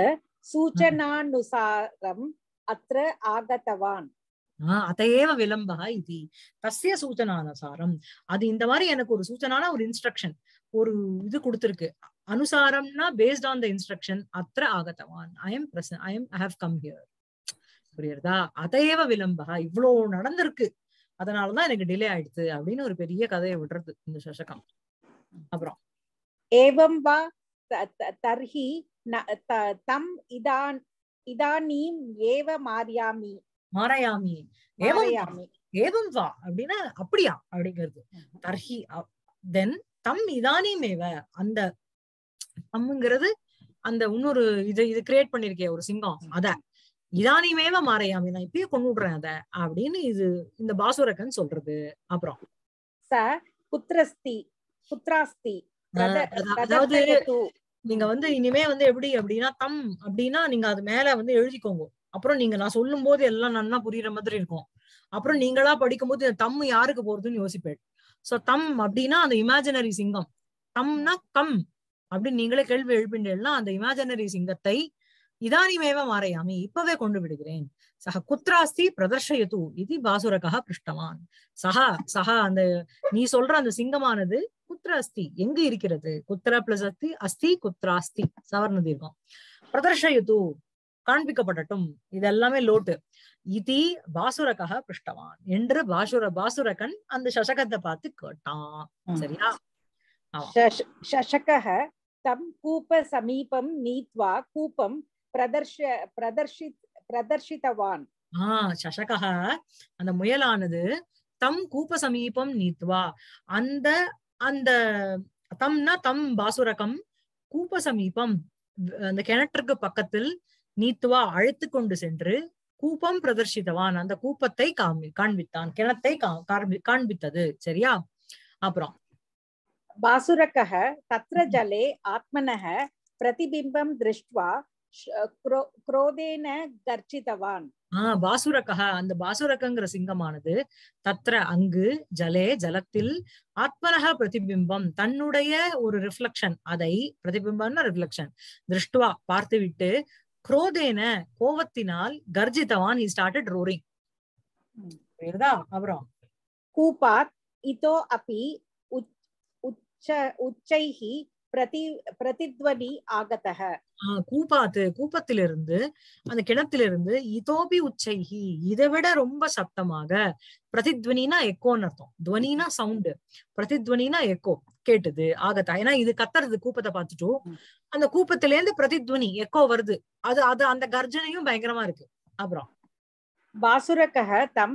सूचनानुसारम् अत्र आगतवान् ஆஹ் அதையேவ விளம்பக இது தஸ்ய சூச்சனானுசாரம் அது இந்த மாதிரி எனக்கு ஒரு சூச்சனான ஒரு இன்ஸ்ட்ரக்ஷன் ஒரு இது கொடுத்திருக்கு அனுசாரம்னா பேஸ்ட் ஆன் த இன்ஸ்ட்ரக்ஷன் அത്ര ஆகத்தவான் I am present I am I have come here புரியுறதா அதையேவ விளம்பக இவ்வளவு நடந்திருக்கு அதனாலதான் எனக்கு டிலே ஆயிடுச்சு அப்படின்னு ஒரு பெரிய கதையை விடுறது இந்த சசகம் அப்புறம் एवं वा त- त- तर्हि न- त- तम् इदान् इदानीम् एव मारयामि மாரையாமி ஏவம் मारयामि ஏவம் வா அப்படின்னா அப்படியா அப்படிங்கிறது தர்ஹி தென் தம் இதானியமேவ அந்த தம்ங்கிறது அந்த இன்னொரு இது இது கிரியேட் பண்ணிருக்கே ஒரு சிங்கம் அத இதானியமேவ மாறையாமி நான் இப்பயே கொண்டு விடுறேன் அத அப்படின்னு இது இந்த பாசுரக்கன் சொல்றது அப்புறம் स पुत्रस्ति पुत्रास्ति प्रद- ஆஹ் அதா- அதாவது प्रदर्शयतु நீங்க வந்து இனிமே வந்து எப்படி அப்படின்னா தம் அப்படின்னா நீங்க அது மேல வந்து எழுதிக்கோங்க அப்புறம் நீங்க நான் சொல்லும் போது எல்லாம் நன்னா புரியுற மாதிரி இருக்கும் அப்புறம் நீங்களா படிக்கும்போது இந்த தம் யாருக்கு போறதுன்னு யோசிப்பேன் சோ தம் அப்படின்னா அந்த இமேஜினரி சிங்கம் தம்னா கம் அப்படின்னு நீங்களே கேள்வி எழுப்பிண்டேன்னா அந்த இமேஜினரி சிங்கத்தை இதானிமேவ மாறையாமி இப்பவே கொண்டு விடுகிறேன் சக குத்ராஸ்தி பிரதர்ஷயது இது பாசுரகா பிருஷ்டவான் சஹா சஹா அந்த நீ சொல்ற அந்த சிங்கமானது குத்ர அஸ்தி எங்க இருக்கிறது குத்ர பிளஸ் அஸ்தி அஸ்தி குத்ராஸ்தி சவர்ண தீர்க்கம் பிரதர்ஷயது காண்பிக்கப்படட்டும் இதெல்லாமே லோட்டு இதி பாசுரகா பிருஷ்டவான் என்று பாசுர பாசுரகன் அந்த சசகத்தை பார்த்து கேட்டான் சரியா शश- शशकः तं कूपसमीपं नीत्वा कूपं प्रदर्श प्रदर्शि प्रदर्शितवान् ஆஹ் சசகா அந்த முயலானது தம் கூப்ப சமீபம் நீத்வா அந்த அந்த தம்னா தம் பாசுரகம் கூப்ப சமீபம் வ- அந்த கிணற்றுக்கு பக்கத்தில் நீத்துவா அழைத்து கொண்டு சென்று கூப்பம் பிரதர்ஷித்தவான் அந்த கூப்பத்தை காமி காண்பித்தான் கிணத்தை கா- காண்பி- காண்பித்தது சரியா அப்புறம் बासुरकः तत्र जले आत्मनः प्रतिबिम्बं दृष्ट्वा श- क्रो- क्रोधेन गर्जितवान् ஆஹ் பாசுரகா அந்த பாசுரகங்கிற சிங்கமானது தத்ர அங்கு ஜலே ஜலத்தில் ஆத்மனக பிரதிபிம்பம் தன்னுடைய ஒரு ரிஃப்ளெக்ஷன் அதை பிரதிபிம்பம்னா ரிஃப்ளெக்ஷன் திருஷ்டுவா பார்த்துவிட்டு குரோதேன கோவத்தினால் கர்ஜித்தவான் he started roaring ம். புரியுதா அப்புறம் कूपात् इतो अपि उच्- उच्च उच्चैः प्रति प्रतिध्वनि आगतः ஆஹ் கூப்பாத்து கூப்பத்திலிருந்து அந்த கிணத்திலிருந்து இதோபி உச்சைகி இதை விட ரொம்ப சத்தமாக பிரதித்வனினா எக்கோன்னு அர்த்தம் துவனினா சவுண்டு பிரதித்வனினா எக்கோ கேட்டுது ஆகத்தா ஏன்னா இது கத்துறது கூப்பத்தை பார்த்துட்டு அந்த கூப்பத்தில இருந்து பிரதித்வனி எக்கோ வருது அது அது அந்த கர்ஜனையும் பயங்கரமா இருக்கு அப்புறம் बासुरकः तं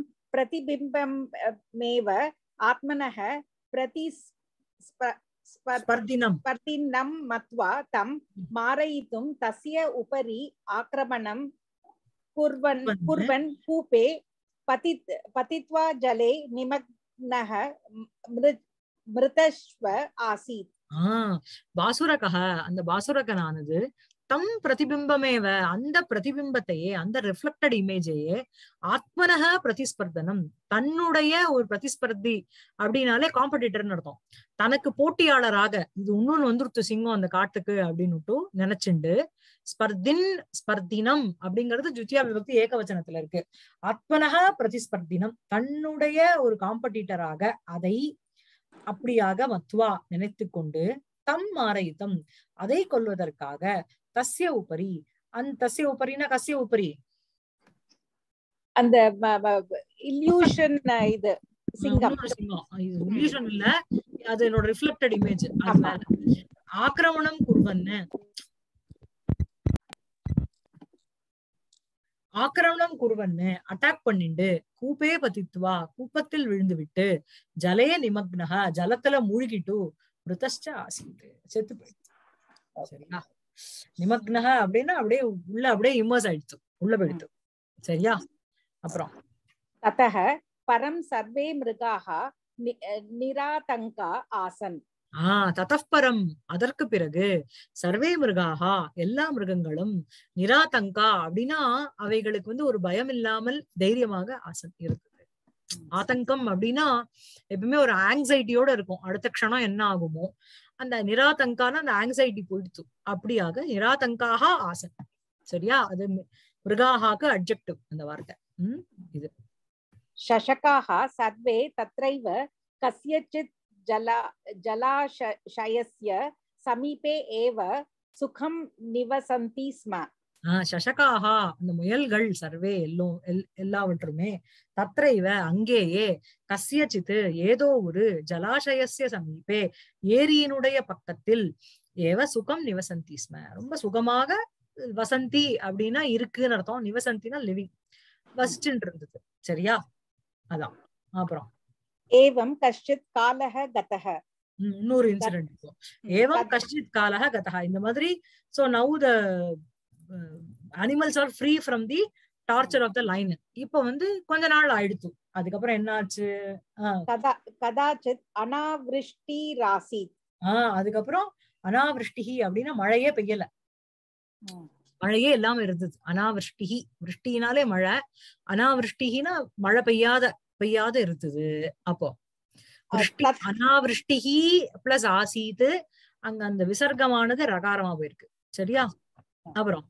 प्रतिबिम्बमेव आत्मनः प्रति स्प- स्प- ஸ்பர்தினம் स्पर्धिनं मत्वा तं मारयितुं तस्य उपरि आक्रमणं कुर्वन् कुर्वन्। कुर्वन् कूपे पतित् पतित्वा जले निमग्नः मृ- मृतश्व आसीत् ஆஹ் பாசுரகः அந்த பாசுரகனானது தம் பிரதிபிம்பமேவ அந்த பிரதிபிம்பத்தையே அந்த ரிஃப்ளெக்டட் இமேஜையே ஆத்மனக பிரதிஸ்பர்தனம் தன்னுடைய ஒரு பிரதிஸ்பர்தி அப்படின்னாலே காம்படிட்டர்னு அர்த்தம் தனக்கு போட்டியாளராக இது இன்னொன்னு வந்துருத்து சிங்கம் அந்த காட்டுக்கு அப்படின்னுட்டு நினைச்சுண்டு ஸ்பர்தின் ஸ்பர்தினம் அப்படிங்கிறது ஜுத்தியா விபக்தி ஏகவச்சனத்துல இருக்கு ஆத்மனக பிரதிஸ்பர்தினம் தன்னுடைய ஒரு காம்படிட்டராக அதை அப்படியாக மத்வா நினைத்து கொண்டு தம் மாரயித்தம் அதை கொல்வதற்காக தஸ்ய உபரி அந்த தஸ்ய உபரினா கஸ்ய உபரி அந்த இல்யூஷன் இது சிங்கம் இன்னொரு சிங்கம் இது illusion இல்ல அது என்னோட ரிஃப்ளெக்டட் இமேஜ் ஆமா. ஆக்கிரமணம் குருவன்னு ஆக்கிரமணம் குருவன்னு அட்டாக் பண்ணிண்டு கூப்பே பதித்துவா கூப்பத்தில் விழுந்து விட்டு ஜலே நிமக்னஹா ஜலத்துல மூழ்கிட்டு மிருதஷ்ட ஆசீத் செத்து போயிடுச்சு சரியா நிமக்னஹா அப்படின்னா அப்படியே உள்ள அப்படியே இம்மர்ஸ் ஆயிடுச்சு உள்ள போயிடுச்சு சரியா அப்புறம் ततः परं सर्वे मृगाः नि- निरातङ्का आसन् ஆஹ் ததப்பரம் அதற்கு பிறகு சர்வே மிருகாகா எல்லா மிருகங்களும் நிராதங்கா அப்படின்னா அவைகளுக்கு வந்து ஒரு பயம் இல்லாமல் தைரியமாக ஆசன் இருந்தது ஆதங்கம் அப்படின்னா எப்பவுமே ஒரு ஆங்ஸைட்டியோட இருக்கும் அடுத்த க்ஷணம் என்ன ஆகுமோ அந்த நிராதங்கான அந்த ஆங்ஸைட்டி போயிடுச்சு அப்படியாக நிராதங்காக ஆசன் சரியா அது மி- மிருகாகாக்கு அட்ஜெக்டிவ் அந்த வார்த்தை உம் शशकाः सर्वे तत्रैव कस्यचित् जला जलाशयस्य समीपे एव सुखं निवसन्ति स्म ஆஹ் சசகாகா அந்த முயல்கள் சர்வே எல்லோ எல் எல்லாவற்றுமே தத்ரைவ அங்கேயே கஸ்யச்சித்து ஏதோ ஒரு ஜலாசயஸ்ய சமீபே ஏரியினுடைய பக்கத்தில் ஏவ சுகம் நிவசந்தி ஸ்ம ரொம்ப சுகமாக வசந்தி அப்படின்னா இருக்குன்னு அர்த்தம் நிவசந்தினா லிவிங் வசிச்சுட்டு இருந்தது சரியா அதான் அப்புறம் एवं कश्चित् कालः गतः உம் இன்னொரு இன்சிடென்ட் இருக்கும் ஏவம் तत्- கஷ்டித் காலக கதா இந்த மாதிரி so now the animals are free from the torture of the lion இப்ப வந்து கொஞ்ச நாள் ஆயிடுத்து அதுக்கப்புறம் என்ன ஆச்சு ஆஹ் कदा कदाचित् अनावृष्टिरासीत् ஆஹ் அதுக்கப்புறம் அனாவிருஷ்டிகி அப்படின்னா மழையே பெய்யல மழையே இல்லாம இருந்தது அனாவிருஷ்டிகி விருஷ்டினாலே மழை அனாவிருஷ்டிகினா மழை பெய்யாத பெய்யாத இருந்தது அப்போ விருஷ்டி தத்- அனாவிருஷ்டிகி பிளஸ் ஆசீத்து அங்க அந்த விசர்க்கமானது ரகாரமா போயிருக்கு சரியா அப்புறம்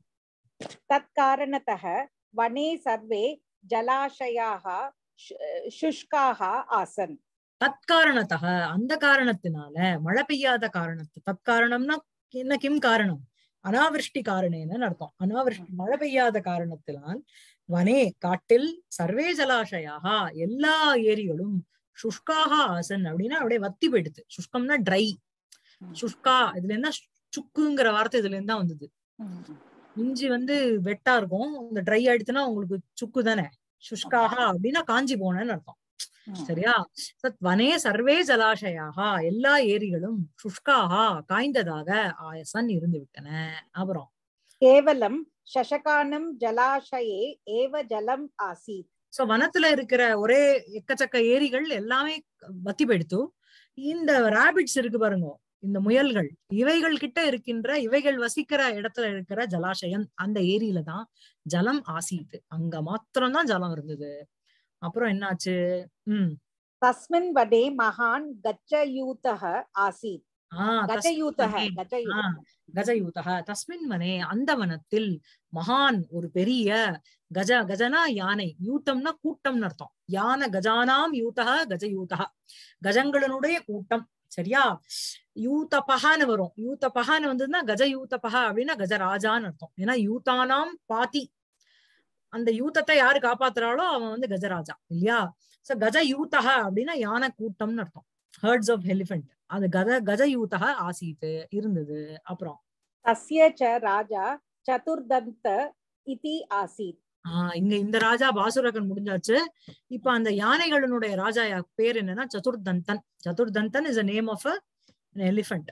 तत्कारणतः वने सर्वे जलाशयाः शु- शुष्काः आसन् தற்காரணத்தக அந்த காரணத்தினால மழை பெய்யாத காரணத்து தற்காரணம்னா என்ன கிம் காரணம் அனாவிருஷ்டி காரணேன்னு அர்த்தம் அனாவிருஷ்டி மழை பெய்யாத காரணத்தினால் வனே காட்டில் சர்வே ஜலாஷயாக எல்லா ஏரிகளும் சுஷ்காக ஆசன் அப்படின்னா அப்படியே வத்தி போயிடுது சுஷ்கம்னா ட்ரை சுஷ்கா இதுல என்ன சுக்குங்கிற வார்த்தை இதுல இருந்தா வந்தது இஞ்சி வந்து வெட்டா இருக்கும் இந்த ட்ரை ஆயிடுச்சுன்னா உங்களுக்கு சுக்கு தானே சுஷ்காக அப்படின்னா காஞ்சி போனேன்னு அர்த்தம் சரியா சத் வனே சர்வே ஜலாஷயாக எல்லா ஏரிகளும் சுஷ்காக காய்ந்ததாக ஆயசன் இருந்து விட்டன அப்புறம் केवलं शशकानं जलाशये एव जलम् आसीत् சோ வனத்துல இருக்கிற ஒரே எக்கச்சக்க ஏரிகள் எல்லாமே வத்தி போயிடுத்து இந்த ராபிட்ஸ் இருக்கு பாருங்க இந்த முயல்கள் இவைகள் கிட்ட இருக்கின்ற இவைகள் வசிக்கிற இடத்துல இருக்கிற ஜலாசயம் அந்த ஏரியில தான் ஜலம் ஆசீத்து அங்க மாத்திரம்தான் ஜலம் இருந்தது அப்புறம் என்னாச்சு உம் तस्मिन् वने महान् गच्छयूतः आसीत् ஆஹ் गजयूतः तस्मिन् वने- गजयूतः ஆஹ் கஜயூதக தஸ்மின் வனே அந்த வனத்தில் மகான் ஒரு பெரிய கஜ கஜனா யானை யூத்தம்னா கூட்டம்னு அர்த்தம் யானை கஜானாம் யூதக கஜயூதக கஜங்களினுடைய கூட்டம் சரியா யூதபகான்னு வரும் யூதபகான்னு வந்ததுன்னா கஜயூதபகா அப்படின்னா கஜராஜான்னு அர்த்தம் ஏன்னா யூதானாம் பாதி அந்த யூத்தத்தை யாரு காப்பாத்துறாளோ அவன் வந்து கஜராஜா இல்லையா சோ கஜ யூதக அப்படின்னா யானை கூட்டம்னு அர்த்தம் ஹர்ட்ஸ் ஆஃப் எலிஃபென்ட் அது கஜ கஜ யூதக ஆசீத்து இருந்தது அப்புறம் तस्य च राजा चतुर्दन्त इति आसीत् ஆஹ் இங்க இந்த ராஜா பாசுரகன் முடிஞ்சாச்சு இப்ப அந்த யானைகளினுடைய ராஜா யா- பேர் என்னன்னா Chaturdantan Chaturdantan is a name of elephant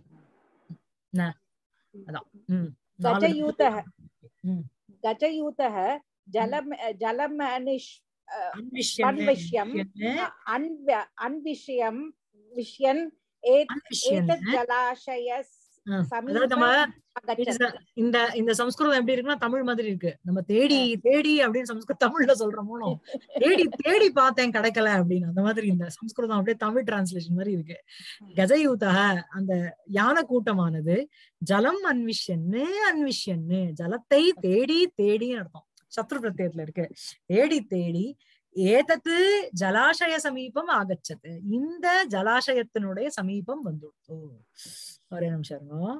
அதான் உம் நாலு गजयूतः ம். गजयूतः जलम् जलमनिष् அன்விஷ்யன்னு, अन्विष्यम् அன்விஷ்யன்னு, अन्व्य अन्विषयम् विष्यन् एत् அன்விஷ்யன்னு. एतत् जलाशयस् ஆ, அதாவது समीपम् நம்ம अगच्छत् It's a- இந்த இந்த சம்ஸ்கிருதம் எப்படி இருக்குன்னா தமிழ் மாதிரி இருக்கு நம்ம தேடி தேடி அப்படின்னு சம்ஸ்கிருத தமிழ்ல சொல்றோமோ தேடி தேடி பார்த்தேன் கிடைக்கல அப்படின்னு அந்த மாதிரி இந்த சம்ஸ்கிருதம் அப்படியே தமிழ் டிரான்ஸ்லேஷன் மாதிரி இருக்கு கஜயூதக அந்த யானை கூட்டமானது ஜலம் அன்விஷ்யன்னு அன்விஷ்யன்னு ஜலத்தை தேடி தேடி அர்த்தம் சத்ரு பிரத்யத்துல இருக்கு தேடி தேடி ஏதத்து ஜலாசய சமீபம் ஆகச்சது இந்த ஜலாசயத்தினுடைய சமீபம் வந்துடுத்து ஒரே நிமிஷம் இருங்க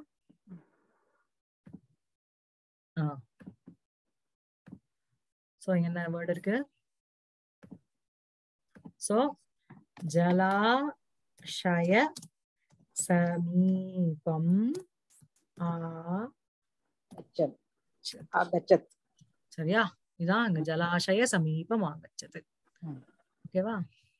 ஆ சோ என்ன வேர்டு இருக்கு சோ ஜலாஷய சமீபம் ஆ गच्छत् आगच्छत् சரியா இதான் அங்க ஜலாஷய சமீபம் ஆகச்சது ம். ஓகேவா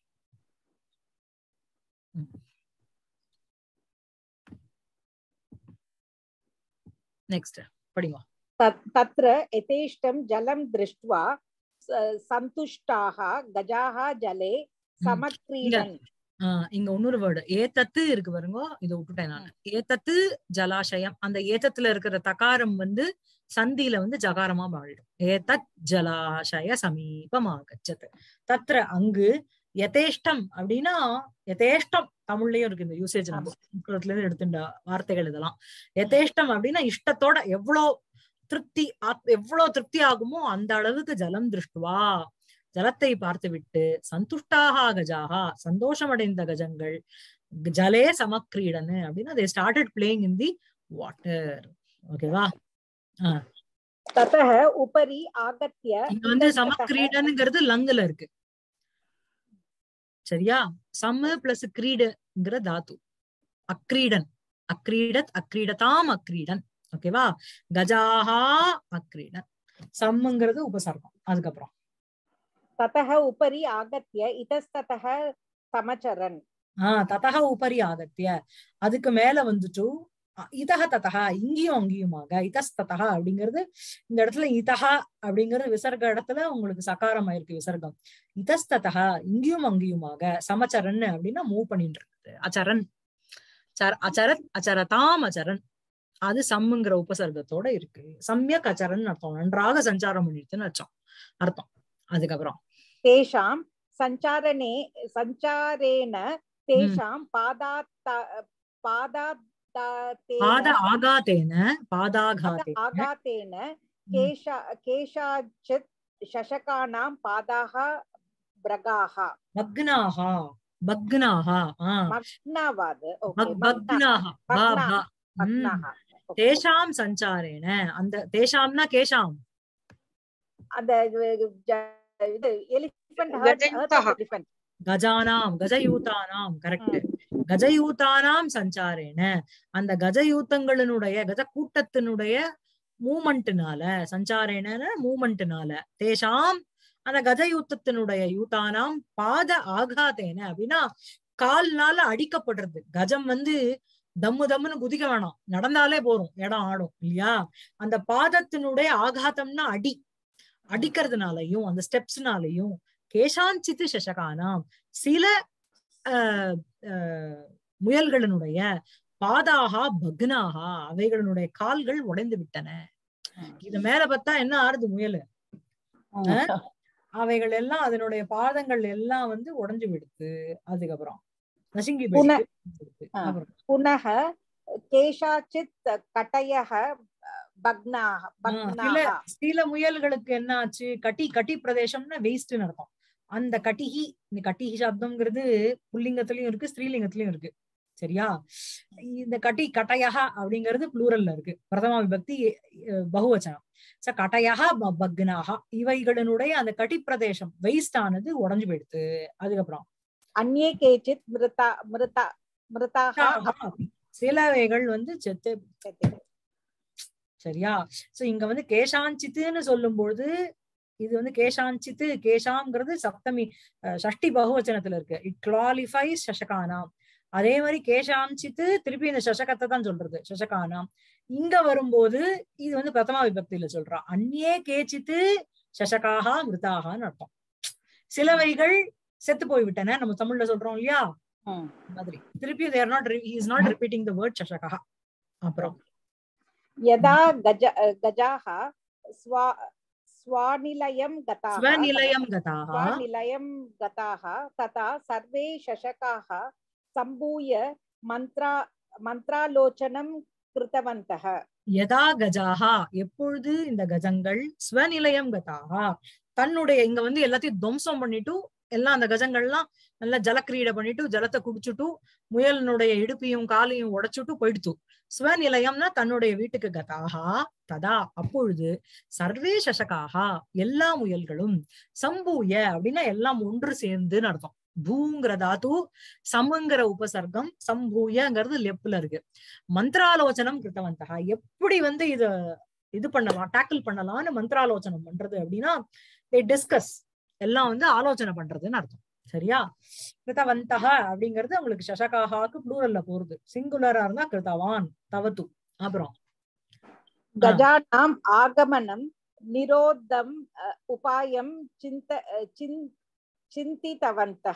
நெக்ஸ்ட் படிங்க तत्- तत्र यथेष्टं जलं दृष्ट्वा स- सन्तुष्टाः गजाः जले समक्रीडन् ஆஹ் இங்க இன்னொரு வேர்டு ஏத்தத்து இருக்கு பாருங்க இதை விட்டுட்டேன் நான் ஏத்தத்து ஜலாசயம் அந்த ஏத்தத்துல இருக்கிற தகாரம் வந்து சந்தியில வந்து ஜகாரமா மாறிடும் ஏதத் ஜலாசய சமீபமாகச்சது தத்ர அங்கு யதேஷ்டம் அப்படின்னா யதேஷ்டம் தமிழ்லயும் இருக்கு இந்த யூசேஜ் நம்ம சம்ஸ்கிருதத்துல இருந்து எடுத்துட்ட வார்த்தைகள் இதெல்லாம் யதேஷ்டம் அப்படின்னா இஷ்டத்தோட எவ்வளோ திருப்தி ஆத்- எவ்வளவு திருப்தி ஆகுமோ அந்த அளவுக்கு ஜலம் திருஷ்டுவா ஜலத்தை பார்த்து விட்டு சந்துஷ்டாக கஜாகா சந்தோஷமடைந்த கஜங்கள் ஜலே சமக்ரீடன்னு அப்படின்னா they started playing in the water ஓகேவா ततः उपरि आगत्य இங்க வந்து इतस्ततः- சமக்ரீடனுங்கிறது லங்குல இருக்கு சரியா சம்மு பிளஸ் கிரீடுங்கிற தாத்து அக்ரீடன் அக்ரீடத் அக்ரீடதாம் அக்ரீடன் ஓகேவா கஜாஹா அக்ரீடன் சம்முங்கிறது உபசர்க்கம் அதுக்கப்புறம் ततः उपरि आगत्य इतस्ततः समचरन् ஆஹ் ததக உபரி ஆகத்திய அதுக்கு மேல வந்துட்டு அ, இதக ததக இங்கேயும் அங்கேயுமாக இதஸ்ததக அப்படிங்கிறது இந்த இடத்துல இதக அப்படிங்கிறது விசர்க இடத்துல உங்களுக்கு சகாரம் ஆயிருக்கு விசர்க்கம் இதஸ்ததக இங்கேயும் அங்கேயுமாக சமச்சரன் அப்படின்னா மூவ் பண்ணிட்டு இருக்குது அச்சரன் சர- அச்சரத் அச்சரதாம் அச்சரன் அது சம்முங்கிற உபசர்க்கத்தோட இருக்கு சம்யக் அச்சரன் அர்த்தம் நன்றாக சஞ்சாரம் பண்ணிட்டுன்னு அர்த்தம் அர்த்தம் அதுக்கப்புறம் तेषां सञ्चारणे सञ्चारेण तेषां पादात् पादात्तेन பாத ஆகாத்தேன பாதாகாத்தேன आघातेन केशा केषाञ्चित् शशकानां पादाः ब्रगाः பக்னாஹா பக்னாஹா ஆ मग्नावाद् பக்- பக்னாஹா பா பா ம். மக்னாः தேஷாம் சஞ்சாரேன அந்த தேஷாம்னா கேஷாம் அந்த ஜ- இது எலிஃபண்ட் கஜயுக்தः. எலிஃபண்ட் கஜானாம் கஜயூதானாம் கரெக்ட் கஜயூதானாம் சஞ்சாரேன அந்த கஜயூத்தங்களினுடைய கஜ கூட்டத்தினுடைய மூமெண்ட்னால சஞ்சாரேன மூமெண்ட்னால தேஷாம் அந்த கஜயூத்தத்தினுடைய யூதானாம் பாத ஆகாதேன அப்படின்னா கால்னால அடிக்கப்படுறது கஜம் வந்து தம்மு தம்முன்னு குதிக்க வேணாம் நடந்தாலே போறோம் இடம் ஆடும் இல்லையா அந்த பாதத்தினுடைய ஆகாதம்னா அடி அடிக்கிறதுனாலயும் அந்த ஸ்டெப்ஸ்னாலையும் கேஷாஞ்சித்து சசகானாம் சில ஆஹ் ஆஹ் முயல்களினுடைய பாதாகா பக்னாகா அவைகளினுடைய கால்கள் உடைந்து விட்டன இது மேல பார்த்தா என்ன ஆறுது முயல் அவைகள் எல்லாம் அதனுடைய பாதங்கள் எல்லாம் வந்து உடைஞ்சு விடுத்து அதுக்கப்புறம் நசுங்கி புன- போயிடுத்து. ஆ. அப்புறம் पुनः केषाचित् कटयः भग्नाः ஆ, சில भग्नाः சில முயல்களுக்கு என்ன ஆச்சு கட்டி கட்டி பிரதேசம்னா வேஸ்ட் அர்த்தம் அந்த கட்டிகி இந்த கட்டிகி சப்தம்ங்கிறது புல்லிங்கத்திலயும் இருக்கு ஸ்ரீலிங்கத்திலயும் இருக்கு சரியா இந்த கட்டி கட்டையக அப்படிங்கிறது ப்ளூரல்ல இருக்கு பிரதம விபக்தி அஹ், பகுவச்சனம் ச கட்டையக ப- பக்னாக இவைகளினுடைய அந்த கட்டி பிரதேசம் வேஸ்ட் ஆனது உடைஞ்சு போயிடுது அதுக்கப்புறம் अन्ये केचित् मृता मृता मृताः சிலவைகள் வந்து செத்து சரியா சோ இங்க வந்து கேஷாஞ்சித்துன்னு சொல்லும்பொழுது இது வந்து கேஷாஞ்சித்து கேஷாம்ங்கிறது சப்தமி அஹ், ஷஷ்டி பகுவச்சனத்துல இருக்கு இட் குவாலிஃபைஸ் சசகானாம் அதே மாதிரி கேஷாஞ்சித்து திருப்பி இந்த சசகத்தை தான் சொல்றது சசகானாம் இங்க வரும்போது இது வந்து பிரதமா விபக்தியில சொல்றா அந்நே கேச்சித்து சசகாகா மிருதாகான்னு அர்த்தம் சிலவைகள் செத்து போய்விட்டன நம்ம தமிழ்ல சொல்றோம் இல்லையா ம். மாதிரி திருப்பி they're not is not repeating the word சசகா அப்புறம் यदा गज गजाः स्वा स्वानिलयं गताः ஸ்வநிலையம் கதாः स्वानिलयं गताः तथा सर्वे शशकाः सम्भूय मन्त्रा मन्त्रालोचनं कृतवन्तः யதா கஜாஹா எப்பொழுது இந்த கஜங்கள் ஸ்வநிலையம் கதாஹா தன்னுடைய இங்க வந்து எல்லாத்தையும் துவம்சம் பண்ணிட்டு எல்லாம் அந்த கஜங்கள்லாம் நல்லா ஜலக்கிரீடை பண்ணிட்டு ஜலத்தை குடிச்சுட்டு முயலினுடைய இடுப்பையும் காலையும் உடைச்சுட்டு போயிடுத்து ஸ்வநிலையம்னா தன்னுடைய வீட்டுக்கு கதாகா ததா அப்பொழுது சர்வே சசகாகா எல்லா முயல்களும் சம்பூய அப்படின்னா எல்லாம் ஒன்று சேர்ந்துன்னு அர்த்தம் பூங்கிற தாத்து சமுங்கிற உபசர்க்கம் சம்பூயங்கிறது லெப்ல இருக்கு மந்திராலோசனம் கிருத்தவந்தகா எப்படி வந்து இத இது பண்ணலாம் டேக்கிள் பண்ணலாம்னு மந்திராலோசனம் பண்றது அப்படின்னா டிஸ்கஸ் எல்லாம் வந்து ஆலோசனை பண்றதுன்னு அர்த்தம் சரியா கிருத்தவந்தக அப்படிங்கிறது உங்களுக்கு சசகாகாக்கு ப்ளூரல்ல போறது சிங்குலரா இருந்தா கிருத்தவான் தவத்து அப்புறம் गजानाम् आगमनं निरोधम् अ, उपायं चिन्त अ, चिन् चिन्तितवन्तः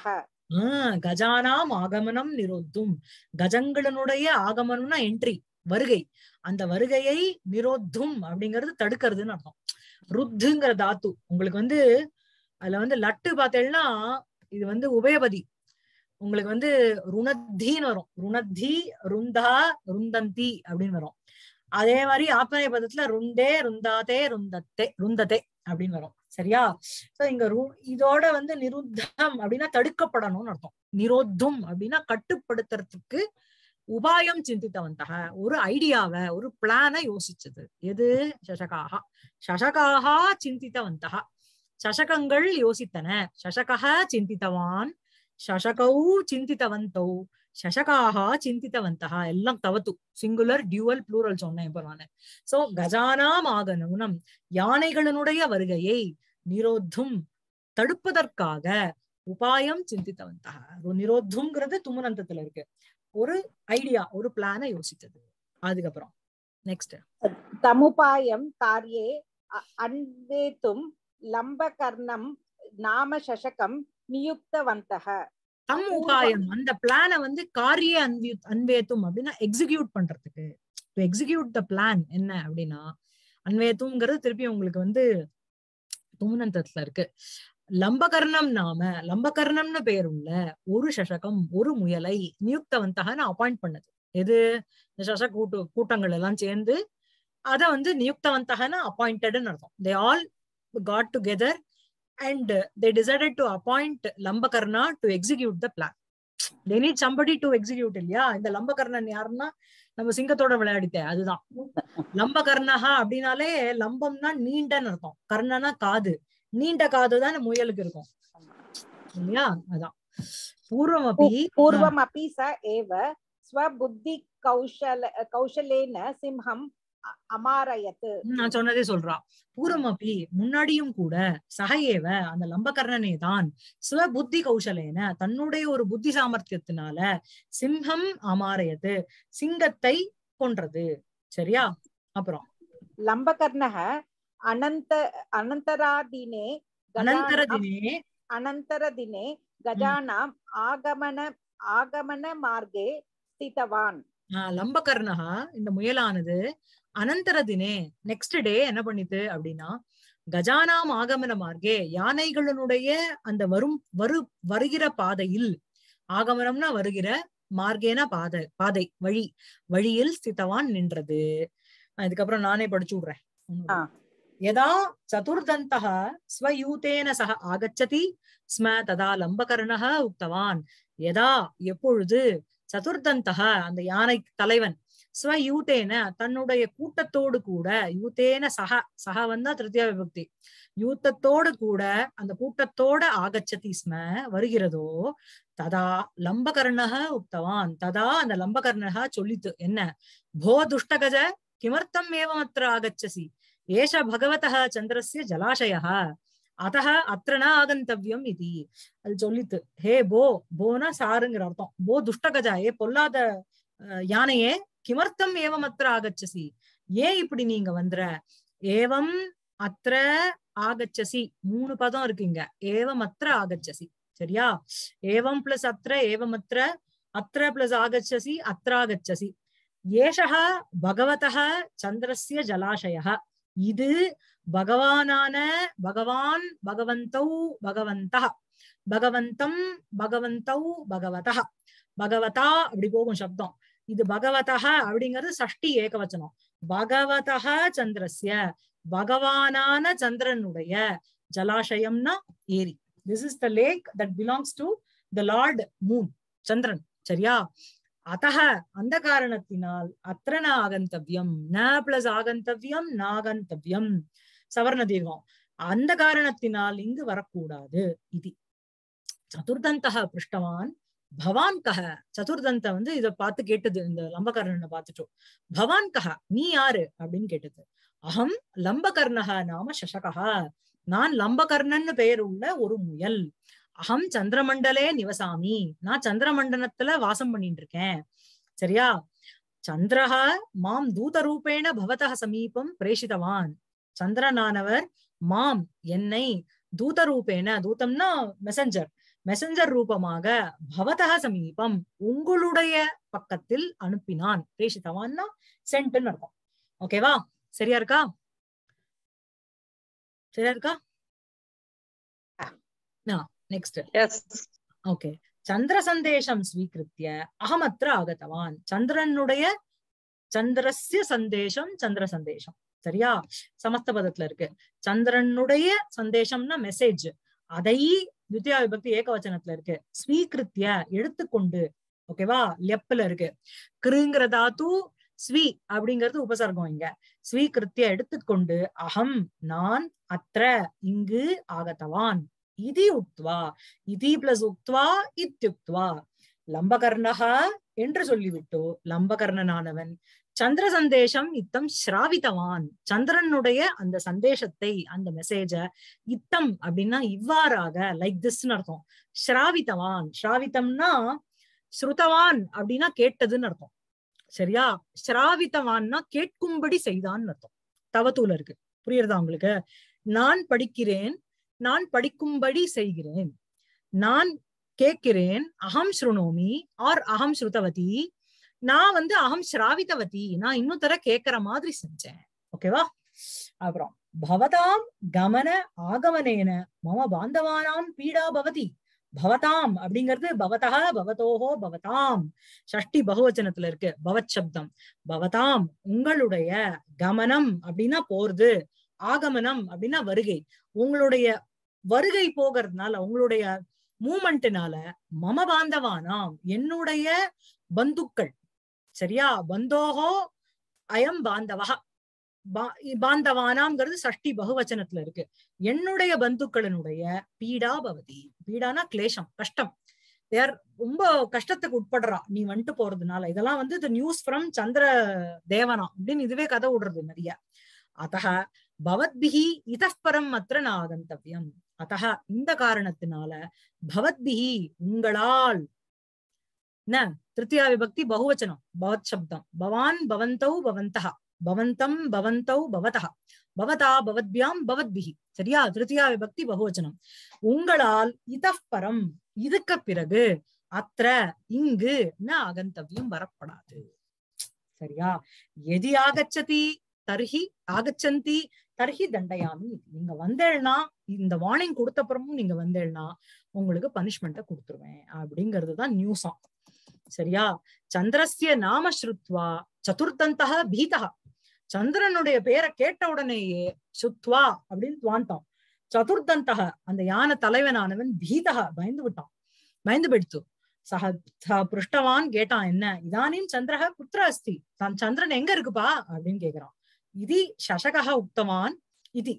ஆஹ் கஜானாம் ஆகமனம் நிரோத்தும் கஜங்களினுடைய ஆகமனம்னா என்ட்ரி வருகை அந்த வருகையை நிரோத்தும் அப்படிங்கிறது தடுக்கிறதுன்னு அர்த்தம் ருத்துங்கிற தாத்து உங்களுக்கு வந்து அதுல வந்து லட்டு பார்த்தேன்னா இது வந்து உபயபதி உங்களுக்கு வந்து ருணத்தின்னு வரும் ருணத்தி ருந்தா ருந்தந்தி அப்படின்னு வரும் அதே மாதிரி ஆப்பனை பதத்துல ருண்டே ருந்தாதே ருந்தத்தே ருந்ததே அப்படின்னு வரும் சரியா சோ இங்க ரு- இதோட வந்து நிருத்தம் அப்படின்னா தடுக்கப்படணும்னு அர்த்தம் நிரோத்தும் அப்படின்னா கட்டுப்படுத்துறதுக்கு உபாயம் சிந்தித்தவந்தக ஒரு ஐடியாவை ஒரு பிளானை யோசிச்சது எது சசகாக சசகாக சிந்தித்தவந்தக சசகங்கள் யோசித்தன சசகः சிந்தித்தவான் சசகௌ சிந்தித்தவந்தௌ சசகாக சிந்தித்தவந்தக எல்லாம் தவத்து சிங்குலர் டியூவல் ப்ளூரல் சொன்னேன் இப்ப நானு சோ கஜானாம் ஆகனூனம் யானைகளினுடைய வருகையை நிரோத்தும் தடுப்பதற்காக உபாயம் சிந்தித்தவந்தக ஒரு நிரோத்துங்கிறது துமனந்தத்துல இருக்கு ஒரு ஐடியா ஒரு பிளானை யோசித்தது அதுக்கப்புறம் நெக்ஸ்ட் तमुपायं कार्ये अ- अन्वेतुं लम्बकर्णं नाम शशकं नियुक्तवन्तः தம் உபாயம் அந்த பிளானை வந்து காரிய அன்வி அன்வேத்தும் அப்படின்னா எக்ஸிக்யூட் பண்றதுக்கு டு எக்ஸிக்யூட் த பிளான் என்ன அப்படின்னா அன்வேத்துங்கிறது திருப்பி உங்களுக்கு வந்து துமுனந்தத்துல இருக்கு லம்பகர்ணம் நாம லம்பகர்ணம்னு பேர் உள்ள ஒரு சசகம் ஒரு முயலை நியுக்தவந்தகன்னு அப்பாயிண்ட் பண்ணது எது இந்த சச கூட்டு கூட்டங்கள் எல்லாம் சேர்ந்து அத வந்து நியுக்தவந்தகன்னு அப்பாயிண்டட்னு அர்த்தம் they all got together and they decided to appoint Lambakarna to execute the plan they need somebody to execute இல்லையா இந்த லம்பகர்ணன் யாருன்னா நம்ம சிங்கத்தோட விளையாடித்தே அதுதான் லம்பகர்ணஹா அப்படின்னாலே லம்பம்னா நீண்டன்னு அர்த்தம் கர்ணனா காது நீண்ட காது தான் முயலுக்கு இருக்கும் இல்லையா அதான் பூர்வம் அப்படி पूर्वमपि स एव स्वबुद्धिकौशल कौशलेन सिंहम् अ- अमारयत् நான் சொன்னதே சொல்றா பூர்வம் அப்படி முன்னாடியும் கூட சகையேவ அந்த லம்பகர்ணனே தான் சுவ புத்தி கௌசலேன தன்னுடைய ஒரு புத்தி சாமர்த்தியத்தினால சிம்ஹம் அமாரயது சிங்கத்தை கொன்றது சரியா அப்புறம் लम्बकर्णः अनन्त अनन्तरादिने गजानाम्- அனந்தரதினே अनन्तरदिने गजानाम् आगमन आगमनमार्गे स्थितवान् ஆஹ் லம்பகர்ணகா இந்த முயலானது அனந்தர தினே நெக்ஸ்ட் டே என்ன பண்ணித்து அப்படின்னா கஜானாம் ஆகமன மார்க்கே யானைகளினுடைய அந்த வரும் வரு வருகிற பாதையில் ஆகமனம்னா வருகிற மார்க்கேனா பாதை பாதை வழி வழியில் ஸ்திதவான் நின்றது நான் இதுக்கப்புறம் நானே படிச்சு விடுறேன் ஆ. யதா சதுர்தந்தः ஸ்வயூதேன சக ஆகச்சதி ஸ்ம ததா லம்பகர்ணः உக்தவான் யதா எப்பொழுது சதுர்தந்தக அந்த யானை தலைவன் ஸ்வயூதேன தன்னுடைய கூட்டத்தோடு கூட யூதேன சக சக வந்தா திருத்தியா விபக்தி யூத்தத்தோடு கூட அந்த கூட்டத்தோட ஆகச்சதி ஸ்ம வருகிறதோ ததா லம்பகர்ணக உக்தவான் ததா அந்த லம்பகர்ணக சொல்லித்து என்ன போ துஷ்டகஜ கிமர்த்தம் ஏவமத்திர ஆகச்சசி ஏஷ பகவதः சந்திரஸ்ய ஜலாசயः அதः அத்திர ந ஆகந்தவ்யம் இது அது சொல்லித்து ஹே போ போனா சாருங்கிற அர்த்தம் போ துஷ்டகஜா ஏ பொல்லாத அஹ், யானையே கிமர்த்தம் ஏவம் அத்திர ஆகச்சசி ஏன் இப்படி நீங்க வந்துற ஏவம் அத்திர ஆகச்சசி மூணு பதம் இருக்குங்க ஏவம் அத்திர ஆகச்சசி சரியா ஏவம் பிளஸ் அத்திர ஏவம் அத்திர அத்திர பிளஸ் ஆகச்சசி அத்ராகச்சசி ஏஷः பகவதः சந்திரஸ்ய ஜலாசயः இது பகவானான பகவான் பகவந்தௌ பகவந்தः பகவந்தம் பகவந்தௌ பகவதः பகவதா அப்படி போகும் சப்தம் இது பகவதः அப்படிங்கிறது சஷ்டி ஏகவச்சனம் பகவதः சந்திரஸ்ய பகவானான சந்திரனுடைய ஜலாசயம்னா ஏரி this is the lake that belongs to the lord moon Chandran சரியா அத்தக அந்த காரணத்தினால் அத்திர ந ஆகந்தவ்யம் ந பிளஸ் ஆகந்தவ்யம் நாகந்தவ்யம் சவர்ண தீர்க்கம் அந்த காரணத்தினால் இங்கு வரக்கூடாது இது சதுர்தந்தக பிருஷ்டவான் பவான் கஹ சதுர்தந்த வந்து இத பார்த்து கேட்டது இந்த லம்பகர்ணனை பார்த்துட்டோம் பவான் கஹ நீ யாரு அப்படின்னு கேட்டது அகம் லம்பகர்ணக நாம சசகா நான் லம்பகர்ணன்னு பெயர் உள்ள ஒரு முயல் அகம் சந்திரமண்டலே நிவசாமி நான் சந்திரமண்டலத்துல வாசம் பண்ணிட்டு இருக்கேன் சரியா சந்திரஹ மாம் தூத ரூபேண பவதः சமீபம் பிரேஷிதவான் சந்திரனானவர் மாம் என்னை தூத ரூபேண தூதம்னா மெசஞ்சர் மெசஞ்சர் ரூபமாக பவதக சமீபம் உங்களுடைய பக்கத்தில் அனுப்பினான் பிரேஷித்தவான்னா சென்ட்னு அர்த்தம் ஓகேவா சரியா இருக்கா சரியா இருக்கா நெக்ஸ்ட் எஸ் ஓகே சந்திர சந்தேஷம் ஸ்வீகிருத்திய அகமத்திர ஆகத்தவான் சந்திரனுடைய சந்திரஸ்ய சந்தேஷம் சந்திர சந்தேஷம் சரியா சமஸ்த பதத்துல இருக்கு சந்திரனுடைய சந்தேஷம்னா மெசேஜ் அதை துத்தியா விபக்தி ஏகவச்சனத்துல இருக்கு ஸ்வீகிருத்திய எடுத்துக்கொண்டு ஓகேவா லெப்ல இருக்கு கிருங்கிற தாத்து ஸ்வீ அப்படிங்கிறது உபசர்க்கம் இங்க ஸ்வீகிருத்திய எடுத்துக்கொண்டு அகம் நான் அത്ര இங்கு ஆகத்தவான் இதி உக்த்வா இதி பிளஸ் உக்த்வா இத்யுக்த்வா லம்பகர்ணக என்று சொல்லிவிட்டு லம்பகர்ணனானவன் சந்திர சந்தேஷம் இத்தம் ஸ்ராவித்தவான் சந்திரனுடைய அந்த சந்தேஷத்தை அந்த மெசேஜ இத்தம் அப்படின்னா இவ்வாறாக லைக் திஸ்ன்னு அர்த்தம் ஸ்ராவித்தவான் ஸ்ராவித்தம்னா ஸ்ருதவான் அப்படின்னா கேட்டதுன்னு அர்த்தம் சரியா ஸ்ராவித்தவான்னா கேட்கும்படி செய்தான்னு அர்த்தம் தவத்தூல இருக்கு புரியுறதா உங்களுக்கு நான் படிக்கிறேன் நான் படிக்கும்படி செய்கிறேன் நான் கேட்கிறேன் அகம் ஸ்ருணோமி ஆர் அகம் ஸ்ருதவதி நான் வந்து அகம் ஸ்ராவிதவதி நான் இன்னும் தர கேட்கிற மாதிரி செஞ்சேன் ஓகேவா அப்புறம் பவதாம் கமன ஆகமனேன மம பாந்தவானாம் பீடா பவதி பவதாம் அப்படிங்கிறது பவதா பவதோஹோ பவதாம் ஷஷ்டி பகுவச்சனத்துல இருக்கு பவத் சப்தம் பவதாம் உங்களுடைய கமனம் அப்படின்னா போறது ஆகமனம் அப்படின்னா வருகை உங்களுடைய வருகை போகிறதுனால உங்களுடைய மூமெண்ட்னால மம பாந்தவானாம் என்னுடைய பந்துக்கள் சரியா பந்தோகோ அயம் பாந்தவா பாந்தவானாம்ங்கிறது சஷ்டி பகுவச்சனத்துல இருக்கு என்னுடைய பந்துக்களினுடைய பீடா பவதி பீடானா கிளேஷம் கஷ்டம் தேர் ரொம்ப கஷ்டத்துக்கு உட்படுறா நீ வந்துட்டு போறதுனால இதெல்லாம் வந்து த நியூஸ் ஃப்ரம் சந்திர தேவனா அப்படின்னு இதுவே கதை விடுறது நிறைய அத்தக பவத்பிகி இதப்பரம் அத்திர நான் ஆகந்தவியம் அத்தக இந்த காரணத்தினால பவத்பிகி உங்களால் என்ன திருத்தியா விபக்தி பகுவச்சனம் பவத் சப்தம் பவான் பவந்தௌ பவந்தः பவந்தம் பவந்தௌ பவதः பவதா பவத்பியாம் பவத்பிகி சரியா திருத்தியா விபக்தி பகுவச்சனம் உங்களால் இதப்பரம் இதுக்கு பிறகு அத்திர இங்கு ந ஆகந்தவியம் வரப்படாது சரியா எதி ஆகச்சதி தர்ஹி ஆகச்சந்தி தர்ஹி தண்டயாமி நீங்க வந்தேள்னா இந்த வார்னிங் கொடுத்தப்புறமும் நீங்க வந்தேள்னா உங்களுக்கு பனிஷ்மெண்ட்டை கொடுத்துருவேன் அப்படிங்கிறதுதான் நியூஸாம் சரியா சந்திரஸ்ய நாம ஸ்ருத்வா சதுர்த்தந்தக பீதா சந்திரனுடைய பேரை கேட்ட உடனேயே சுத்வா அப்படின்னு துவாந்தம் சதுர்த்தந்தக அந்த யானை தலைவனானவன் பீதக பயந்து விட்டான் பயந்து போயிடுத்து சக ச புருஷ்டவான் கேட்டான் என்ன இதானியும் சந்திரக குத்திர அஸ்தி தான் சந்திரன் எங்க இருக்குப்பா அப்படின்னு கேக்குறான் இது சசகः உக்தவான் இது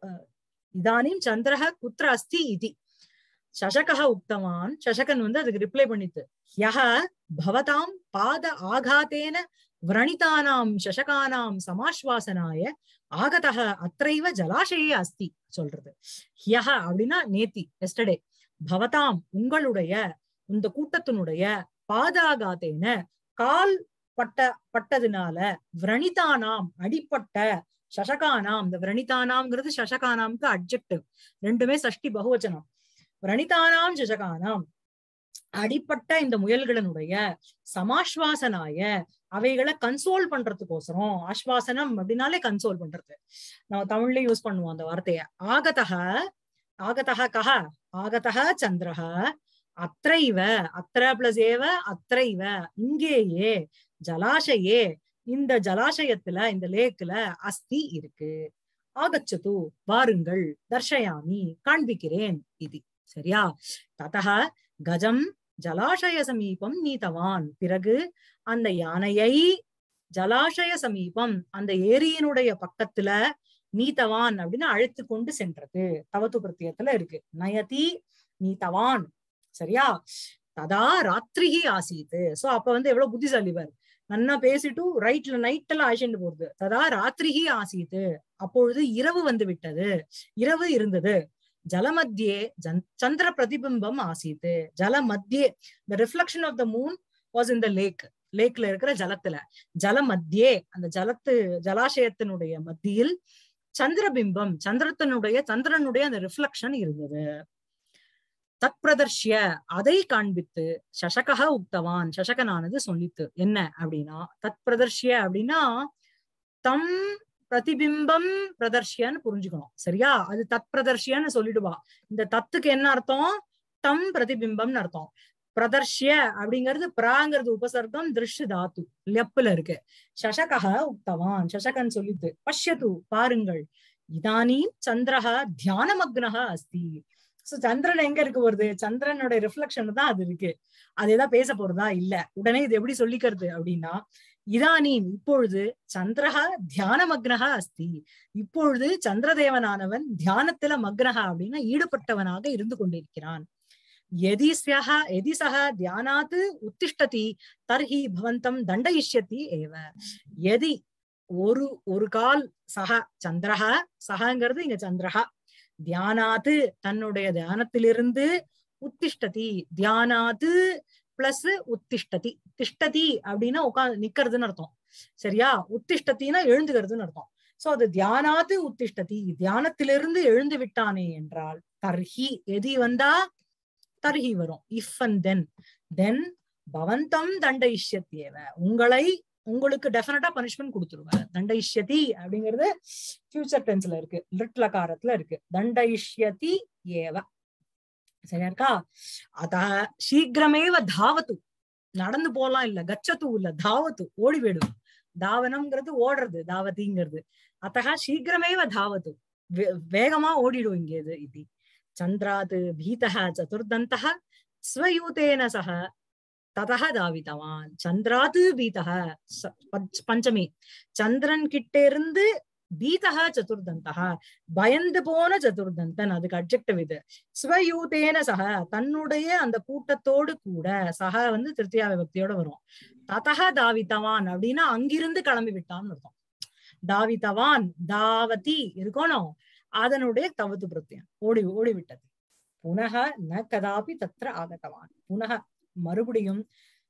இதானியும் சந்திரக குத்திர அஸ்தி இது சசகः உக்தவான் சசகன் வந்து அதுக்கு ரிப்ளை பண்ணித்து யஹ பவதாம் பாத ஆகாத்தேன விரணிதானாம் சசகானாம் சமாஸ்வாசனாய ஆகதக அத்தைவ ஜலாசயே அஸ்தி சொல்றது ஹியஹ அப்படின்னா நேத்தி எஸ்டர்டே பவதாம் உங்களுடைய இந்த கூட்டத்தினுடைய பாதாகாத்தேன கால் பட்ட பட்டதுனால விரணிதானாம் அடிப்பட்ட சசகானாம் இந்த விரணிதானாம்ங்கிறது சசகானாம்க்கு அப்ஜெக்டிவ் ரெண்டுமே சஷ்டி பகுவச்சனம் விரணிதானாம் சசகானாம் அடிப்பட்ட இந்த முயல்களினுடைய சமாஸ்வாசனாய அவைகளை கன்சோல் பண்றதுக்கோசரம் ஆஸ்வாசனம் அப்படின்னாலே கன்சோல் பண்றது நம்ம தமிழ்லயும் யூஸ் பண்ணுவோம் அந்த வார்த்தைய ஆகதக ஆகதக கஹ ஆகதக சந்திரஹ அத்தைவ அத்திர பிளஸ் ஏவ அத்தைவ இங்கேயே ஜலாசயே இந்த ஜலாசயத்துல இந்த லேக்ல அஸ்தி இருக்கு ஆகச்சது வாருங்கள் தர்ஷயாமி காண்பிக்கிறேன் இது சரியா ததக கஜம் ஜலாசய சமீபம் நீத்தவான் பிறகு அந்த யானையை ஜலாசய சமீபம் அந்த ஏரியினுடைய பக்கத்துல நீத்தவான் அப்படின்னு அழைத்து கொண்டு சென்றது தவத்து பிரத்தியத்துல இருக்கு நயதி நீத்தவான் சரியா ததா ராத்திரிகி ஆசீத்து சோ அப்ப வந்து எவ்வளவு புத்திசாலி பாரு நன்னா பேசிட்டு ரைட்ல நைட் எல்லாம் அழைச்சிட்டு போறது ததா ராத்திரிகி ஆசீத்து அப்பொழுது இரவு வந்து விட்டது இரவு இருந்தது ஜலமத்தியே சந்திர பிரதிபிம்பம் ஆசீத்து ஜல மத்தியே the reflection of the moon was in the lake லேக்ல இருக்கிற ஜலத்துல ஜல மத்தியே அந்த ஜலத்து ஜலாசயத்தினுடைய மத்தியில் சந்திரபிம்பம் சந்திரத்தினுடைய சந்திரனுடைய அந்த ரிஃப்ளக்ஷன் இருந்தது தத் பிரதர்ஷ்ய அதை காண்பித்து சசகா உக்தவான் சசகனானது சொல்லித்து என்ன அப்படின்னா தத் பிரதர்ஷ்ய அப்படின்னா தம் பிரதிபிம்பம் பிரதர்ஷ்யன்னு புரிஞ்சுக்கணும் சரியா அது தத் பிரதர்ஷ்யன்னு சொல்லிடுவா இந்த தத்துக்கு என்ன அர்த்தம் தம் பிரதிபிம்பம்னு அர்த்தம் பிரதர்ஷ்ய அப்படிங்கிறது பிராங்கிறது உபசர்க்கம் திருஷ்ய தாத்து லெப்புல இருக்கு சசகா உக்தவான் சசகன் சொல்லித்து பஷ்யது பாருங்கள் இதானீம் சந்திரஹ தியானமக்னஹ அஸ்தி சோ சந்திரன் எங்க இருக்கு வருது சந்திரனோட ரிஃப்ளெக்ஷன் தான் அது இருக்கு அதேதான் பேச போறதா இல்ல உடனே இது எப்படி சொல்லிக்கிறது அப்படின்னா இதானீம் இப்பொழுது சந்திரஹ தியானமக்னஹ அஸ்தி இப்பொழுது சந்திரதேவனானவன் தியானத்துல மக்னஹா அப்படின்னா ஈடுபட்டவனாக இருந்து கொண்டிருக்கிறான் எதி சக எதி சக தியானாத் உத்திஷ்டதி தர்ஹி பவந்தம் தண்டயிஷ்யதி ஏவ எதி ஒரு ஒரு கால் சக சந்திரஹ சகங்கிறது இங்க சந்திரஹா தியானாத்து தன்னுடைய தியானத்திலிருந்து உத்திஷ்டதி தியானாத்து பிளஸ் உத்திஷ்டதி திஷ்டதி அப்படின்னா உட்காந்து நிக்கிறதுன்னு அர்த்தம் சரியா உத்திஷ்டத்தின்னா எழுந்துகிறதுன்னு அர்த்தம் சோ அது தியானாத்து உத்திஷ்டதி தியானத்திலிருந்து எழுந்து விட்டானே என்றால் தர்ஹி எதி வந்தா தர்ஹி வரும் இஃப் அண்ட் தென் தென் பவந்தம் தண்டயிஷ்யத்தியவ உங்களை உங்களுக்கு டெஃபினட்டா பனிஷ்மெண்ட் கொடுத்துருவார் தண்டயிஷ்யதி அப்படிங்கிறது ஃபியூச்சர் டென்ஸ்ல இருக்கு லிட்லகாரத்துல இருக்கு தண்டயிஷ்யதி ஏவ சரியா இருக்கா அத சீக்கிரமேவ தாவத்து நடந்து போலாம் இல்ல கச்சத்து இல்ல தாவத்து ஓடி போயிடும் தாவனம்ங்கிறது ஓடுறது தாவதிங்கிறது அத்தகா சீக்கிரமேவ தாவத்து வே- வேகமா ஓடிடும் இங்க இது இது சந்திராத் பீதः சதுர்தந்தः ஸ்வயூதேன சக ததः தாவித்தவான் சந்திராத் பீதः ச- பஞ்ச- பஞ்சமி சந்திரன் கிட்ட இருந்து பீதः சதுர்தந்தः பயந்து போன சதுர்தந்தன் அதுக்கு அப்ஜெக்டிவ் இது ஸ்வயூதேன சக தன்னுடைய அந்த கூட்டத்தோடு கூட சக வந்து திருத்தியா விபக்தியோட வரும் ததக தாவித்தவான் அப்படின்னா அங்கிருந்து கிளம்பி விட்டான்னு அர்த்தம் தாவித்தவான் தாவதி இருக்கணும் அதனுடைய தவது பிரத்யம் ஓடி ஓடி விட்டது புனக ந கதாபி தத்ர ஆகத்தவான் புனக மறுபடியும்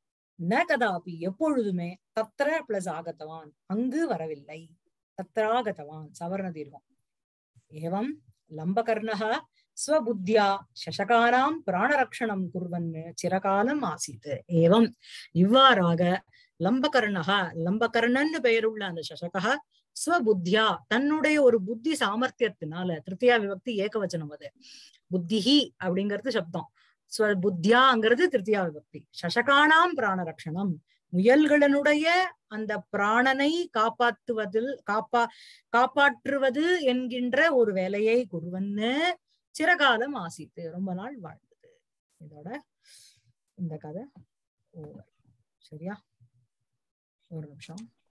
ந கதாபி எப்பொழுதுமே தத்ர பிளஸ் ஆகத்தவான் அங்கு வரவில்லை தத்ராகதவான் சவர்ண தீர்க்கம் ஏவம் லம்பகர்ணக ஸ்வபுத்தியா சசகானாம் பிராணரக்ஷணம் குர்வன் சிரகாலம் ஆசீத் ஏவம் இவ்வாறாக லம்பகர்ணக லம்பகர்ணன்னு பெயருள்ள அந்த சசகா ஸ்வபுத்தியா தன்னுடைய ஒரு புத்தி சாமர்த்தியத்தினால திருத்தியா விபக்தி ஏகவச்சனம் அது புத்திஹி அப்படிங்கிறது சப்தம் ஸ்வபுத்தியாங்கிறது திருத்தியா விபக்தி சசகானாம் பிராணரக்ஷணம் முயல்களினுடைய அந்த பிராணனை காப்பாற்றுவதில் காப்பா காப்பாற்றுவது என்கின்ற ஒரு வேலையை குருவன்னு சிறகாலம் ஆசித்து ரொம்ப நாள் வாழ்ந்தது இதோட இந்த கதை ஓவர் சரியா ஒரு நிமிஷம்